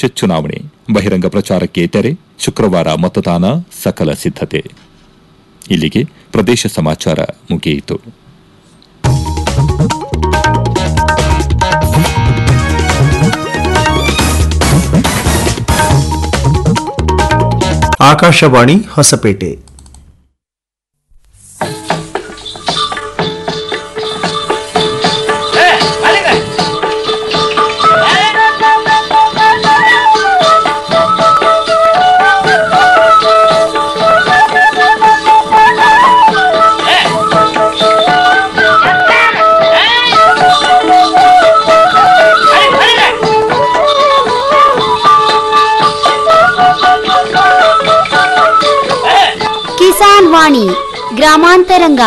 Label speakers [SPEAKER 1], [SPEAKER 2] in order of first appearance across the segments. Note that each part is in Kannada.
[SPEAKER 1] ಪರಿಷತ್ ಚುನಾವಣೆ ಬಹಿರಂಗ ಪ್ರಚಾರಕ್ಕೆ ತೆರೆ ಶುಕ್ರವಾರ ಮತದಾನ ಸಕಲ ಸಿದ್ದತೆ ಇಲ್ಲಿಗೆ ಪ್ರದೇಶ ಸಮಾಚಾರ ಮುಗಿಯಿತು
[SPEAKER 2] ಆಕಾಶವಾಣಿ ಹೊಸಪೇಟೆ
[SPEAKER 3] ಕಿಸಾನ್ ವಾಣಿ ಗ್ರಾಮಾಂತರಂಗ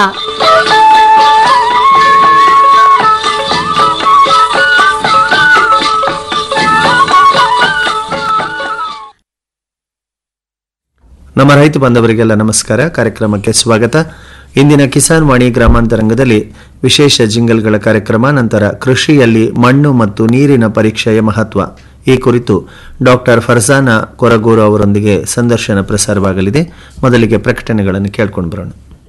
[SPEAKER 2] ನಮ್ಮ ರೈತ ಬಾಂಧವರಿಗೆಲ್ಲ ನಮಸ್ಕಾರ ಕಾರ್ಯಕ್ರಮಕ್ಕೆ ಸ್ವಾಗತ ಇಂದಿನ ಕಿಸಾನ್ ವಾಣಿ ಗ್ರಾಮಾಂತರಂಗದಲ್ಲಿ ವಿಶೇಷ ಜಿಂಗಲ್ಗಳ ಕಾರ್ಯಕ್ರಮ ನಂತರ ಕೃಷಿಯಲ್ಲಿ ಮಣ್ಣು ಮತ್ತು ನೀರಿನ ಪರೀಕ್ಷೆಯ ಮಹತ್ವ ಈ ಕುರಿತು ಡಾಕ್ಟರ್ ಫರ್ಜಾನ ಕೊರಗೂರು ಅವರೊಂದಿಗೆ ಸಂದರ್ಶನ ಪ್ರಸಾರವಾಗಲಿದೆ ಮೊದಲಿಗೆ ಪ್ರಕಟಣೆಗಳನ್ನು ಕೇಳ್ಕೊಂಡು ಬರೋಣ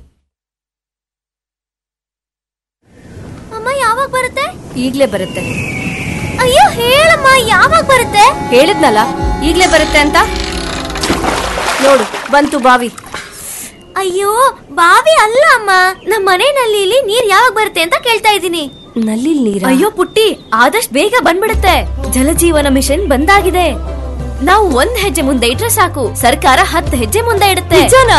[SPEAKER 4] ಅಮ್ಮ ಯಾವಾಗ ಬರುತ್ತೆ
[SPEAKER 5] ಈಗ್ಲೇ ಬರುತ್ತೆ
[SPEAKER 4] ಅಯ್ಯೋ ಹೇಳಮ್ಮ ಯಾವಾಗ ಬರುತ್ತೆ
[SPEAKER 5] ಹೇಳಿದ್ನಲ್ಲ ಈಗ್ಲೇ ಬರುತ್ತೆ ಅಂತ ನೋಡು ಬಂತು ಬಾವಿ
[SPEAKER 4] ಅಯ್ಯೋ ಬಾವಿ ಅಲ್ಲ ಅಮ್ಮ ನಮ್ಮ ಮನೆ ನಲ್ಲಿಲಿ ನೀರ್ ಯಾವಾಗ ಬರುತ್ತೆ ಅಂತ ಕೇಳ್ತಾ ಇದ್ದೀನಿ
[SPEAKER 5] ನಲ್ಲಿ ನೀರ
[SPEAKER 4] ಅಯ್ಯೋ ಪುಟ್ಟಿ ಆದಷ್ಟು ಬೇಗ ಬಂದ್ಬಿಡುತ್ತೆ ಜಲಜೀವನ ಮಿಷನ್ ಬಂದಾಗಿದೆ ನಾವು ಒಂದ್ ಹೆಜ್ಜೆ ಮುಂದೆ ಇಟ್ರೆ ಸಾಕು ಸರ್ಕಾರ ಹತ್ತು ಹೆಜ್ಜೆ ಮುಂದೆ ಇಡುತ್ತೆ
[SPEAKER 5] ನಿಜನಾ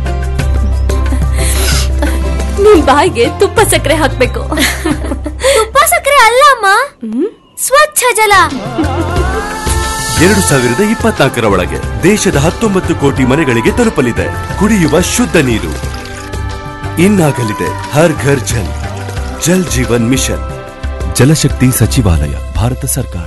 [SPEAKER 5] ನಿಮ್ ಬಾಯಿಗೆ ತುಪ್ಪ ಸಕ್ಕರೆ ಹಾಕ್ಬೇಕು
[SPEAKER 4] ತುಪ್ಪ ಸಕ್ಕರೆ ಅಲ್ಲ ಅಮ್ಮ ಸ್ವಚ್ಛ ಜಲ
[SPEAKER 6] ಎರಡು ಸಾವಿರದ ಇಪ್ಪತ್ನಾಲ್ಕರ ಒಳಗೆ ದೇಶದ ಹತ್ತೊಂಬತ್ತು ಕೋಟಿ ಮನೆಗಳಿಗೆ ತಲುಪಲಿದೆ ಕುಡಿಯುವ ಶುದ್ಧ ನೀರು ಇನ್ನಾಗಲಿದೆ ಹರ್ ಘರ್ ಜಲ್ ಜಲ್ ಜೀವನ್ ಮಿಷನ್ ಜಲಶಕ್ತಿ ಸಚಿವಾಲಯ ಭಾರತ ಸರ್ಕಾರ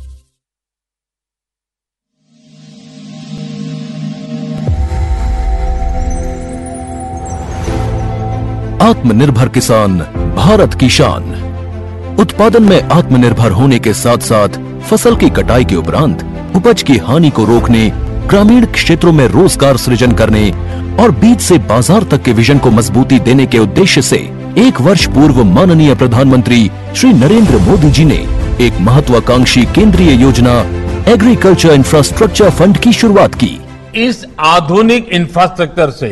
[SPEAKER 7] आत्मनिर्भर किसान भारत की शान उत्पादन में आत्मनिर्भर होने के साथ साथ फसल की कटाई के उपरांत उपज की हानि को रोकने ग्रामीण क्षेत्रों में रोजगार सृजन करने और बीज से बाजार तक के विजन को मजबूती देने के उद्देश्य से एक वर्ष पूर्व माननीय प्रधानमंत्री श्री नरेंद्र मोदी जी ने एक महत्वाकांक्षी केंद्रीय योजना एग्रीकल्चर इंफ्रास्ट्रक्चर फंड की शुरुआत की
[SPEAKER 8] इस आधुनिक इंफ्रास्ट्रक्चर से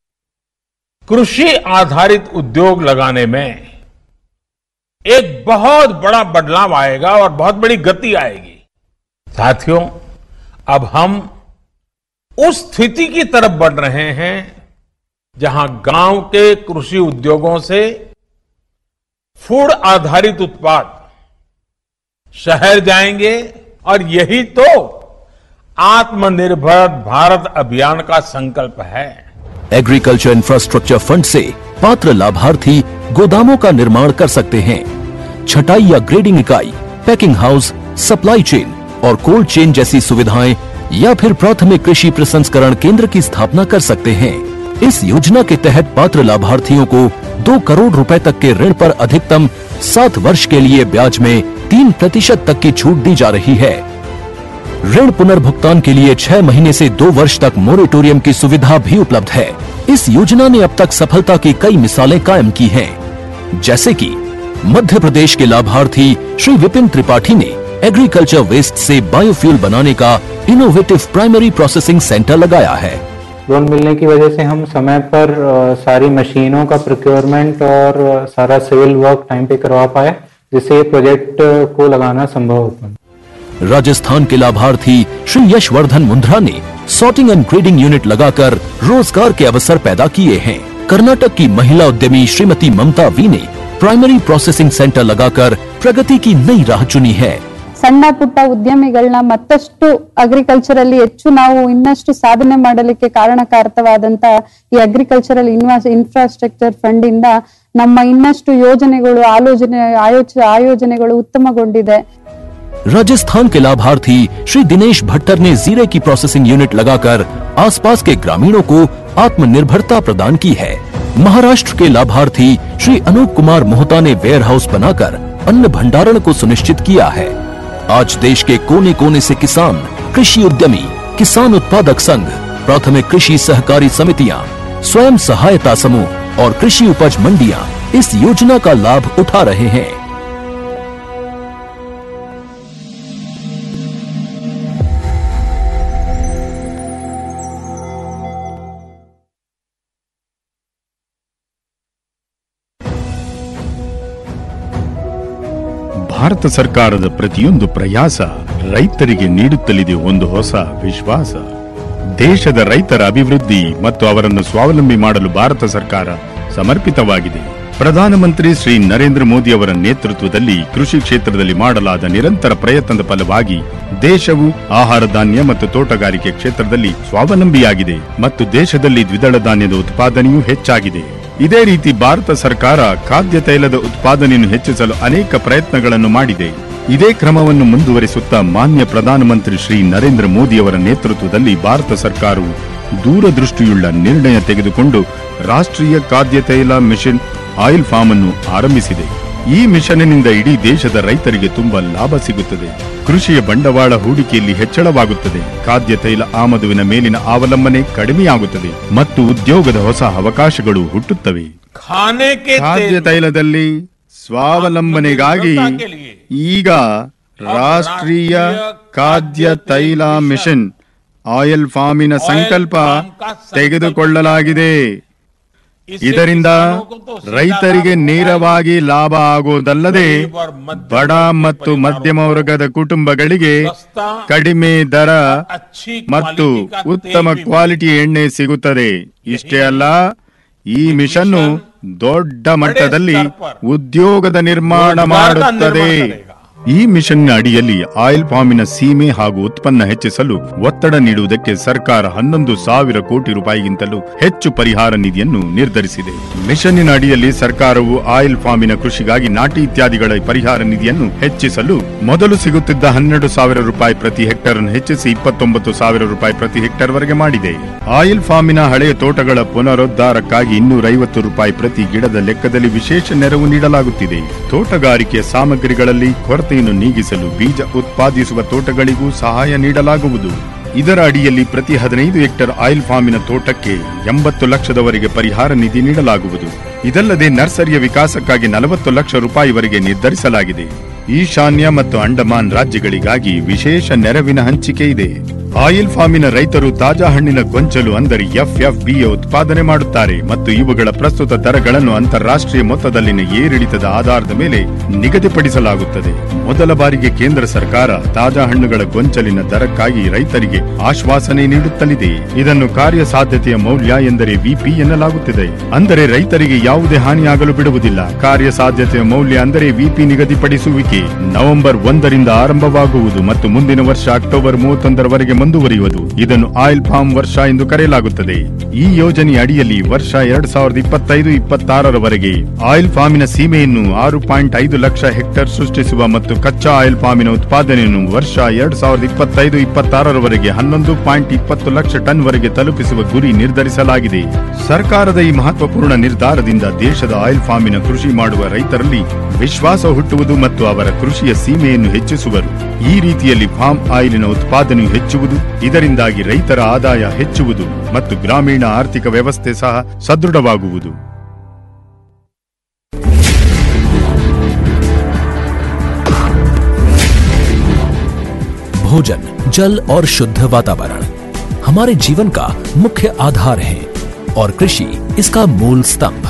[SPEAKER 8] कृषि आधारित उद्योग लगाने में एक बहुत बड़ा बदलाव आएगा और बहुत बड़ी गति आएगी साथियों अब हम उस स्थिति की तरफ बढ़ रहे हैं जहां गांव के कृषि उद्योगों से फूड आधारित उत्पाद शहर जाएंगे और यही तो आत्मनिर्भर भारत अभियान का संकल्प है
[SPEAKER 7] एग्रीकल्चर इंफ्रास्ट्रक्चर फंड से पात्र लाभार्थी गोदामों का निर्माण कर सकते हैं छटाई या ग्रेडिंग इकाई पैकिंग हाउस सप्लाई चेन और कोल्ड चेन जैसी सुविधाएं या फिर प्राथमिक कृषि प्रसंस्करण केंद्र की स्थापना कर सकते हैं इस योजना के तहत पात्र लाभार्थियों को दो करोड़ रुपए तक के ऋण पर अधिकतम सात वर्ष के लिए ब्याज में तीन प्रतिशत तक की छूट दी जा रही है ऋण पुनर्भुगतान के लिए छह महीने से दो वर्ष तक मोरेटोरियम की सुविधा भी उपलब्ध है इस योजना ने अब तक सफलता की कई मिसालें कायम की हैं, जैसे कि मध्य प्रदेश के लाभार्थी श्री विपिन त्रिपाठी ने एग्रीकल्चर वेस्ट से बायोफ्यूल बनाने का इनोवेटिव प्राइमरी प्रोसेसिंग सेंटर लगाया है
[SPEAKER 9] लोन मिलने की वजह से हम समय पर अ, सारी मशीनों का प्रोक्योरमेंट और अ, सारा सिविल वर्क टाइम पे करवा पाए जिससे ये प्रोजेक्ट अ, को लगाना संभव हो पाया
[SPEAKER 7] राजस्थान के लाभार्थी श्री यशवर्धन मुंद्रा ने सॉर्टिंग एंड ग्रेडिंग यूनिट लगाकर रोजगार के अवसर पैदा किए हैं कर्नाटक की महिला उद्यमी श्रीमती ममता वी ने प्राइमरी प्रोसेसिंग सेंटर लगाकर प्रगति की नई राह चुनी है
[SPEAKER 10] ಸಣ್ಣ ಪುಟ್ಟ ಉದ್ಯಮಿಗಳನ್ನ ಮತ್ತಷ್ಟು ಅಗ್ರಿಕಲ್ಚರಲ್ಲಿ ಹೆಚ್ಚು ನಾವು ಇನ್ನಷ್ಟು ಸಾಧನೆ ಮಾಡಲಿಕ್ಕೆ ಕಾರಣಕಾರಕವಾದಂತ ಈ ಅಗ್ರಿಕಲ್ಚರಲ್ ಇನ್ವಾಸ್ ಇನ್ಫ್ರಾಸ್ಟ್ರಕ್ಚರ್ ಫಂಡ್ ಇಂದ ನಮ್ಮ ಇನ್ನಷ್ಟು ಯೋಜನೆಗಳು ಆಲೋಚನೆ ಆಯೋಚ ಆಯೋಜನೆಗಳು ಉತ್ತಮಗೊಂಡಿದೆ
[SPEAKER 7] राजस्थान के लाभार्थी श्री दिनेश भट्टर ने जीरे की प्रोसेसिंग यूनिट लगाकर आसपास के ग्रामीणों को आत्मनिर्भरता प्रदान की है महाराष्ट्र के लाभार्थी श्री अनूप कुमार मोहता ने वेयर हाउस बनाकर अन्न भंडारण को सुनिश्चित किया है आज देश के कोने कोने से किसान कृषि उद्यमी किसान उत्पादक संघ प्राथमिक कृषि सहकारी समितियां स्वयं सहायता समूह और कृषि उपज मंडियां इस योजना का लाभ उठा रहे हैं
[SPEAKER 11] ಭಾರತ ಸರ್ಕಾರದ ಪ್ರತಿಯೊಂದು ಪ್ರಯಾಸ ರೈತರಿಗೆ ನೀಡುತ್ತಲಿದೆ ಒಂದು ಹೊಸ ವಿಶ್ವಾಸ ದೇಶದ ರೈತರ ಅಭಿವೃದ್ಧಿ ಮತ್ತು ಅವರನ್ನು ಸ್ವಾವಲಂಬಿ ಮಾಡಲು ಭಾರತ ಸರ್ಕಾರ ಸಮರ್ಪಿತವಾಗಿದೆ ಪ್ರಧಾನಮಂತ್ರಿ ಶ್ರೀ ನರೇಂದ್ರ ಮೋದಿ ಅವರ ನೇತೃತ್ವದಲ್ಲಿ ಕೃಷಿ ಕ್ಷೇತ್ರದಲ್ಲಿ ಮಾಡಲಾದ ನಿರಂತರ ಪ್ರಯತ್ನದ ಫಲವಾಗಿ ದೇಶವು ಆಹಾರ ಧಾನ್ಯ ಮತ್ತು ತೋಟಗಾರಿಕೆ ಕ್ಷೇತ್ರದಲ್ಲಿ ಸ್ವಾವಲಂಬಿಯಾಗಿದೆ ಮತ್ತು ದೇಶದಲ್ಲಿ ದ್ವಿದಳ ಧಾನ್ಯದ ಉತ್ಪಾದನೆಯೂ ಹೆಚ್ಚಾಗಿದೆ ಇದೇ ರೀತಿ ಭಾರತ ಸರ್ಕಾರ ಖಾದ್ಯ ತೈಲದ ಉತ್ಪಾದನೆಯನ್ನು ಹೆಚ್ಚಿಸಲು ಅನೇಕ ಪ್ರಯತ್ನಗಳನ್ನು ಮಾಡಿದೆ ಇದೇ ಕ್ರಮವನ್ನು ಮುಂದುವರಿಸುತ್ತಾ ಮಾನ್ಯ ಪ್ರಧಾನಮಂತ್ರಿ ಶ್ರೀ ನರೇಂದ್ರ ಮೋದಿ ಅವರ ನೇತೃತ್ವದಲ್ಲಿ ಭಾರತ ಸರ್ಕಾರವು ದೂರದೃಷ್ಟಿಯುಳ್ಳ ನಿರ್ಣಯ ತೆಗೆದುಕೊಂಡು ರಾಷ್ಟ್ರೀಯ ಖಾದ್ಯ ತೈಲ ಮಿಷನ್ ಆಯಿಲ್ ಫಾರ್ಮ್ ಅನ್ನು ಆರಂಭಿಸಿದೆ ಈ ಮಿಷನ್ನಿಂದ ಇಡೀ ದೇಶದ ರೈತರಿಗೆ ತುಂಬಾ ಲಾಭ ಸಿಗುತ್ತದೆ ಕೃಷಿಯ ಬಂಡವಾಳ ಹೂಡಿಕೆಯಲ್ಲಿ ಹೆಚ್ಚಳವಾಗುತ್ತದೆ ಖಾದ್ಯ ತೈಲ ಆಮದುವಿನ ಮೇಲಿನ ಅವಲಂಬನೆ ಕಡಿಮೆಯಾಗುತ್ತದೆ ಮತ್ತು ಉದ್ಯೋಗದ ಹೊಸ ಅವಕಾಶಗಳು ಹುಟ್ಟುತ್ತವೆ
[SPEAKER 8] खाने के
[SPEAKER 11] ಖಾದ್ಯ
[SPEAKER 8] तेल
[SPEAKER 11] ತೈಲದಲ್ಲಿ ಸ್ವಾವಲಂಬನೆಗಾಗಿ ಈಗ ರಾಷ್ಟ್ರೀಯ ಖಾದ್ಯ ತೈಲ ಮಿಷನ್ ಆಯಿಲ್ ಫಾರ್ಮಿನ ಸಂಕಲ್ಪ ತೆಗೆದುಕೊಳ್ಳಲಾಗಿದೆ ಇದರಿಂದ ರೈತರಿಗೆ ನೇರವಾಗಿ ಲಾಭ ಆಗುವುದಲ್ಲದೆ ಬಡ ಮತ್ತು ಮಧ್ಯಮ ವರ್ಗದ ಕುಟುಂಬಗಳಿಗೆ ಕಡಿಮೆ ದರ ಮತ್ತು ಉತ್ತಮ ಕ್ವಾಲಿಟಿ ಎಣ್ಣೆ ಸಿಗುತ್ತದೆ ಇಷ್ಟೇ ಅಲ್ಲ ಈ ಮಿಷನ್ನು ದೊಡ್ಡ ಮಟ್ಟದಲ್ಲಿ ಉದ್ಯೋಗದ ನಿರ್ಮಾಣ ಮಾಡುತ್ತದೆ ಈ ಮಿಷನ್ ಅಡಿಯಲ್ಲಿ ಆಯಿಲ್ ಫಾರ್ಮಿನ ಸೀಮೆ ಹಾಗೂ ಉತ್ಪನ್ನ ಹೆಚ್ಚಿಸಲು ಒತ್ತಡ ನೀಡುವುದಕ್ಕೆ ಸರ್ಕಾರ ಹನ್ನೊಂದು ಸಾವಿರ ಕೋಟಿ ರೂಪಾಯಿಗಿಂತಲೂ ಹೆಚ್ಚು ಪರಿಹಾರ ನಿಧಿಯನ್ನು ನಿರ್ಧರಿಸಿದೆ ಮಿಷನ್ನಿನ ಅಡಿಯಲ್ಲಿ ಸರ್ಕಾರವು ಆಯಿಲ್ ಫಾರ್ಮಿನ ಕೃಷಿಗಾಗಿ ನಾಟಿ ಇತ್ಯಾದಿಗಳ ಪರಿಹಾರ ನಿಧಿಯನ್ನು ಹೆಚ್ಚಿಸಲು ಮೊದಲು ಸಿಗುತ್ತಿದ್ದ ಹನ್ನೆರಡು ಸಾವಿರ ರೂಪಾಯಿ ಪ್ರತಿ ಹೆಕ್ಟರ್ ಅನ್ನು ಹೆಚ್ಚಿಸಿ ಇಪ್ಪತ್ತೊಂಬತ್ತು ಸಾವಿರ ರೂಪಾಯಿ ಪ್ರತಿ ಹೆಕ್ಟರ್ ವರೆಗೆ ಮಾಡಿದೆ ಆಯಿಲ್ ಫಾರ್ಮಿನ ಹಳೆಯ ತೋಟಗಳ ಪುನರುದ್ಧಾರಕ್ಕಾಗಿ ಇನ್ನೂರೈವತ್ತು ರೂಪಾಯಿ ಪ್ರತಿ ಗಿಡದ ಲೆಕ್ಕದಲ್ಲಿ ವಿಶೇಷ ನೆರವು ನೀಡಲಾಗುತ್ತಿದೆ ತೋಟಗಾರಿಕೆಯ ಸಾಮಗ್ರಿಗಳಲ್ಲಿ ಕೊರತೆಯನ್ನು ನೀಗಿಸಲು ಬೀಜ ಉತ್ಪಾದಿಸುವ ತೋಟಗಳಿಗೂ ಸಹಾಯ ನೀಡಲಾಗುವುದು ಇದರ ಅಡಿಯಲ್ಲಿ ಪ್ರತಿ ಹದಿನೈದು ಹೆಕ್ಟರ್ ಆಯಿಲ್ ಫಾರ್ಮಿನ ತೋಟಕ್ಕೆ ಎಂಬತ್ತು ಲಕ್ಷದವರೆಗೆ ಪರಿಹಾರ ನಿಧಿ ನೀಡಲಾಗುವುದು ಇದಲ್ಲದೆ ನರ್ಸರಿಯ ವಿಕಾಸಕ್ಕಾಗಿ ನಲವತ್ತು ಲಕ್ಷ ರೂಪಾಯಿವರೆಗೆ ನಿರ್ಧರಿಸಲಾಗಿದೆ ಈಶಾನ್ಯ ಮತ್ತು ಅಂಡಮಾನ್ ರಾಜ್ಯಗಳಿಗಾಗಿ ವಿಶೇಷ ನೆರವಿನ ಹಂಚಿಕೆ ಇದೆ ಆಯಿಲ್ ಫಾರ್ಮಿನ ರೈತರು ತಾಜಾ ಹಣ್ಣಿನ ಗೊಂಚಲು ಅಂದರೆ ಎಫ್ಎಫ್ಬಿ ಉತ್ಪಾದನೆ ಮಾಡುತ್ತಾರೆ ಮತ್ತು ಇವುಗಳ ಪ್ರಸ್ತುತ ದರಗಳನ್ನು ಅಂತಾರಾಷ್ಟ್ರೀಯ ಮೊತ್ತದಲ್ಲಿನ ಏರಿಳಿತದ ಆಧಾರದ ಮೇಲೆ ನಿಗದಿಪಡಿಸಲಾಗುತ್ತದೆ ಮೊದಲ ಬಾರಿಗೆ ಕೇಂದ್ರ ಸರ್ಕಾರ ತಾಜಾ ಹಣ್ಣುಗಳ ಗೊಂಚಲಿನ ದರಕ್ಕಾಗಿ ರೈತರಿಗೆ ಆಶ್ವಾಸನೆ ನೀಡುತ್ತಲಿದೆ ಇದನ್ನು ಕಾರ್ಯಸಾಧ್ಯತೆಯ ಮೌಲ್ಯ ಎಂದರೆ ವಿಪಿ ಎನ್ನಲಾಗುತ್ತಿದೆ ಅಂದರೆ ರೈತರಿಗೆ ಯಾವುದೇ ಹಾನಿಯಾಗಲು ಬಿಡುವುದಿಲ್ಲ ಕಾರ್ಯಸಾಧ್ಯತೆಯ ಮೌಲ್ಯ ಅಂದರೆ ವಿಪಿ ನಿಗದಿಪಡಿಸುವಿಕೆ ನವೆಂಬರ್ ಒಂದರಿಂದ ಆರಂಭವಾಗುವುದು ಮತ್ತು ಮುಂದಿನ ವರ್ಷ ಅಕ್ಟೋಬರ್ ಮೂವತ್ತೊಂದರವರೆಗೆ ಮುಂದುವರಿಯುವುದು ಇದನ್ನು ಆಯಿಲ್ ಫಾರ್ಮ್ ವರ್ಷ ಎಂದು ಕರೆಯಲಾಗುತ್ತದೆ ಈ ಯೋಜನೆಯ ಅಡಿಯಲ್ಲಿ ವರ್ಷ ಎರಡ್ ಸಾವಿರದ ಇಪ್ಪತ್ತೈದು ಇಪ್ಪತ್ತಾರರವರೆಗೆ ಆಯಿಲ್ ಫಾರ್ಮಿನ ಸೀಮೆಯನ್ನು ಆರು ಪಾಯಿಂಟ್ ಐದು ಲಕ್ಷ ಹೆಕ್ಟರ್ ಸೃಷ್ಟಿಸುವ ಮತ್ತು ಕಚ್ಚಾ ಆಯಿಲ್ ಫಾರ್ಮಿನ ಉತ್ಪಾದನೆಯನ್ನು ವರ್ಷ ಎರಡ್ ಸಾವಿರದ ಇಪ್ಪತ್ತೈದು ಇಪ್ಪತ್ತಾರರವರೆಗೆ ಹನ್ನೊಂದು ಪಾಯಿಂಟ್ ಇಪ್ಪತ್ತು ಲಕ್ಷ ಟನ್ ವರೆಗೆ ತಲುಪಿಸುವ ಗುರಿ ನಿರ್ಧರಿಸಲಾಗಿದೆ ಸರ್ಕಾರದ ಈ ಮಹತ್ವಪೂರ್ಣ ನಿರ್ಧಾರದಿಂದ ದೇಶದ ಆಯಿಲ್ ಫಾರ್ಮಿನ ಕೃಷಿ ಮಾಡುವ ರೈತರಲ್ಲಿ ವಿಶ್ವಾಸ ಹುಟ್ಟುವುದು ಮತ್ತು ಅವರ ಕೃಷಿಯ ಸೀಮೆಯನ್ನು ಹೆಚ್ಚಿಸುವರು ಈ ರೀತಿಯಲ್ಲಿ ಫಾರ್ಮ್ ಆಯಿಲಿನ ಉತ್ಪಾದನೆಯು ಹೆಚ್ಚುವುದು ಇದರಿಂದಾಗಿ ರೈತರ ಆದಾಯ ಹೆಚ್ಚುವುದು ಮತ್ತು ಗ್ರಾಮೀಣ ಆರ್ಥಿಕ ವ್ಯವಸ್ಥೆ ಸಹ ಸದೃಢವಾಗುವುದು
[SPEAKER 7] भोजन जल और शुद्ध वातावरण हमारे जीवन का मुख्य आधार है और कृषि इसका मूल स्तंभ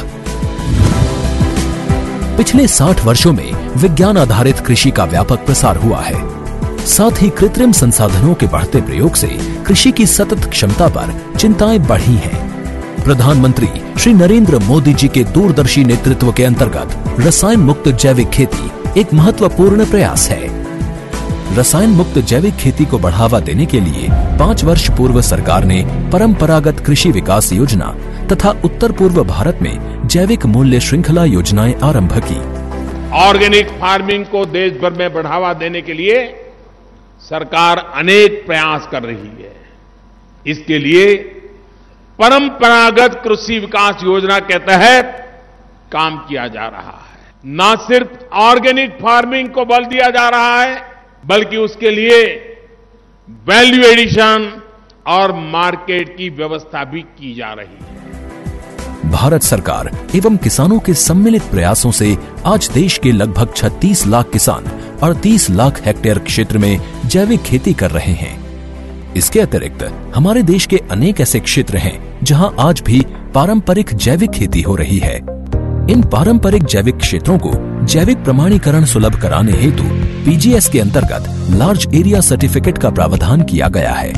[SPEAKER 7] पिछले 60 वर्षों में विज्ञान आधारित कृषि का व्यापक प्रसार हुआ है साथ ही कृत्रिम संसाधनों के बढ़ते प्रयोग से कृषि की सतत क्षमता पर चिंताएं बढ़ी हैं प्रधानमंत्री श्री नरेंद्र मोदी जी के दूरदर्शी नेतृत्व के अंतर्गत रसायन मुक्त जैविक खेती एक महत्वपूर्ण प्रयास है रसायन मुक्त जैविक खेती को बढ़ावा देने के लिए पाँच वर्ष पूर्व सरकार ने परंपरागत कृषि विकास योजना तथा उत्तर पूर्व भारत में जैविक मूल्य श्रृंखला योजनाएं आरंभ की
[SPEAKER 8] ऑर्गेनिक फार्मिंग को देश भर में बढ़ावा देने के लिए सरकार अनेक प्रयास कर रही है इसके लिए परंपरागत कृषि विकास योजना के तहत काम किया जा रहा है न सिर्फ ऑर्गेनिक फार्मिंग को बल दिया जा रहा है बल्कि उसके लिए वैल्यू एडिशन और मार्केट की व्यवस्था भी की जा रही है
[SPEAKER 7] भारत सरकार एवं किसानों के सम्मिलित प्रयासों से आज देश के लगभग 36 लाख किसान 38 लाख हेक्टेयर क्षेत्र में जैविक खेती कर रहे हैं इसके अतिरिक्त हमारे देश के अनेक ऐसे क्षेत्र हैं जहां आज भी पारंपरिक जैविक खेती हो रही है इन पारंपरिक जैविक क्षेत्रों को जैविक प्रमाणीकरण सुलभ कराने हेतु पीजीएस के अंतर्गत लार्ज एरिया सर्टिफिकेट का प्रावधान किया गया है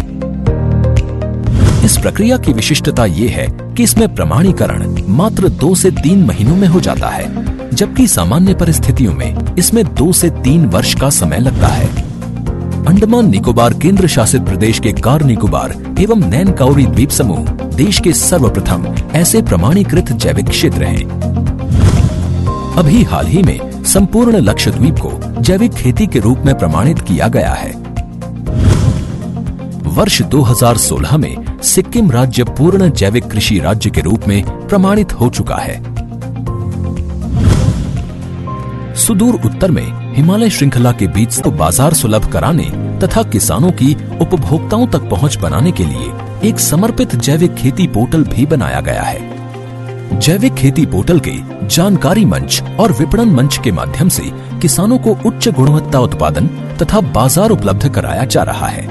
[SPEAKER 7] इस प्रक्रिया की विशिष्टता ये है कि इसमें प्रमाणीकरण मात्र दो से तीन महीनों में हो जाता है जबकि सामान्य परिस्थितियों में इसमें दो से तीन वर्ष का समय लगता है अंडमान निकोबार केंद्र शासित प्रदेश के कार निकोबार एवं नैन काउरी द्वीप समूह देश के सर्वप्रथम ऐसे प्रमाणीकृत जैविक क्षेत्र हैं अभी हाल ही में संपूर्ण लक्षद्वीप को जैविक खेती के रूप में प्रमाणित किया गया है वर्ष 2016 में सिक्किम राज्य पूर्ण जैविक कृषि राज्य के रूप में प्रमाणित हो चुका है सुदूर उत्तर में हिमालय श्रृंखला के बीच को बाजार सुलभ कराने तथा किसानों की उपभोक्ताओं तक पहुंच बनाने के लिए एक समर्पित जैविक खेती पोर्टल भी बनाया गया है जैविक खेती पोर्टल के जानकारी मंच और विपणन मंच के माध्यम से किसानों को उच्च गुणवत्ता उत्पादन तथा बाजार उपलब्ध कराया जा रहा है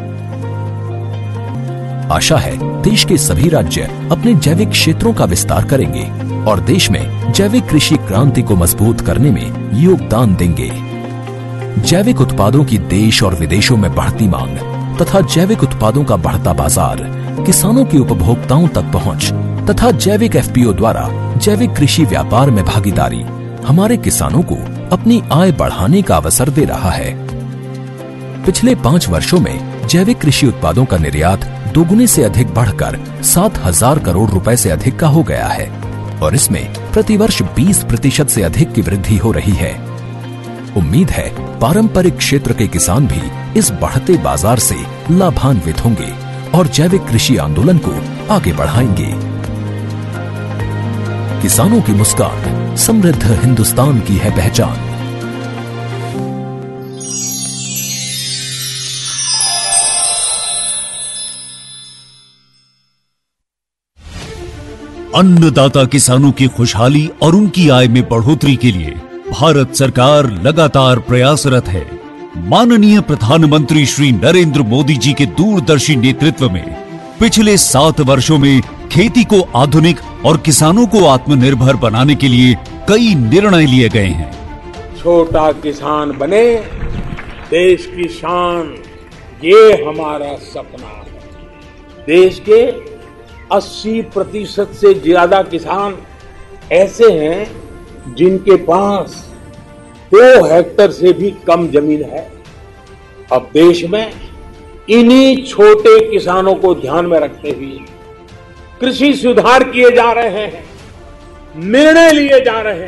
[SPEAKER 7] आशा है देश के सभी राज्य अपने जैविक क्षेत्रों का विस्तार करेंगे और देश में जैविक कृषि क्रांति को मजबूत करने में योगदान देंगे जैविक उत्पादों की देश और विदेशों में बढ़ती मांग तथा जैविक उत्पादों का बढ़ता बाजार किसानों की उपभोक्ताओं तक पहुंच तथा जैविक एफपीओ द्वारा जैविक कृषि व्यापार में भागीदारी हमारे किसानों को अपनी आय बढ़ाने का अवसर दे रहा है पिछले पाँच वर्षों में जैविक कृषि उत्पादों का निर्यात दोगुने से अधिक बढ़कर सात हजार करोड़ रुपए से अधिक का हो गया है और इसमें प्रतिवर्ष 20 प्रतिशत से अधिक की वृद्धि हो रही है उम्मीद है पारंपरिक क्षेत्र के किसान भी इस बढ़ते बाजार से लाभान्वित होंगे और जैविक कृषि आंदोलन को आगे बढ़ाएंगे किसानों की मुस्कान समृद्ध हिंदुस्तान की है पहचान
[SPEAKER 12] अन्नदाता किसानों की खुशहाली और उनकी आय में बढ़ोतरी के लिए भारत सरकार लगातार प्रयासरत है माननीय प्रधानमंत्री श्री नरेंद्र मोदी जी के दूरदर्शी नेतृत्व में पिछले सात वर्षों में खेती को आधुनिक और किसानों को आत्मनिर्भर बनाने के लिए कई निर्णय लिए गए हैं
[SPEAKER 8] छोटा किसान बने देश की शान ये हमारा सपना है देश के 80 प्रतिशत से ज्यादा किसान ऐसे हैं जिनके पास दो हेक्टर से भी कम जमीन है अब देश में इन्हीं छोटे किसानों को ध्यान में रखते हुए कृषि सुधार किए जा रहे हैं निर्णय लिए जा रहे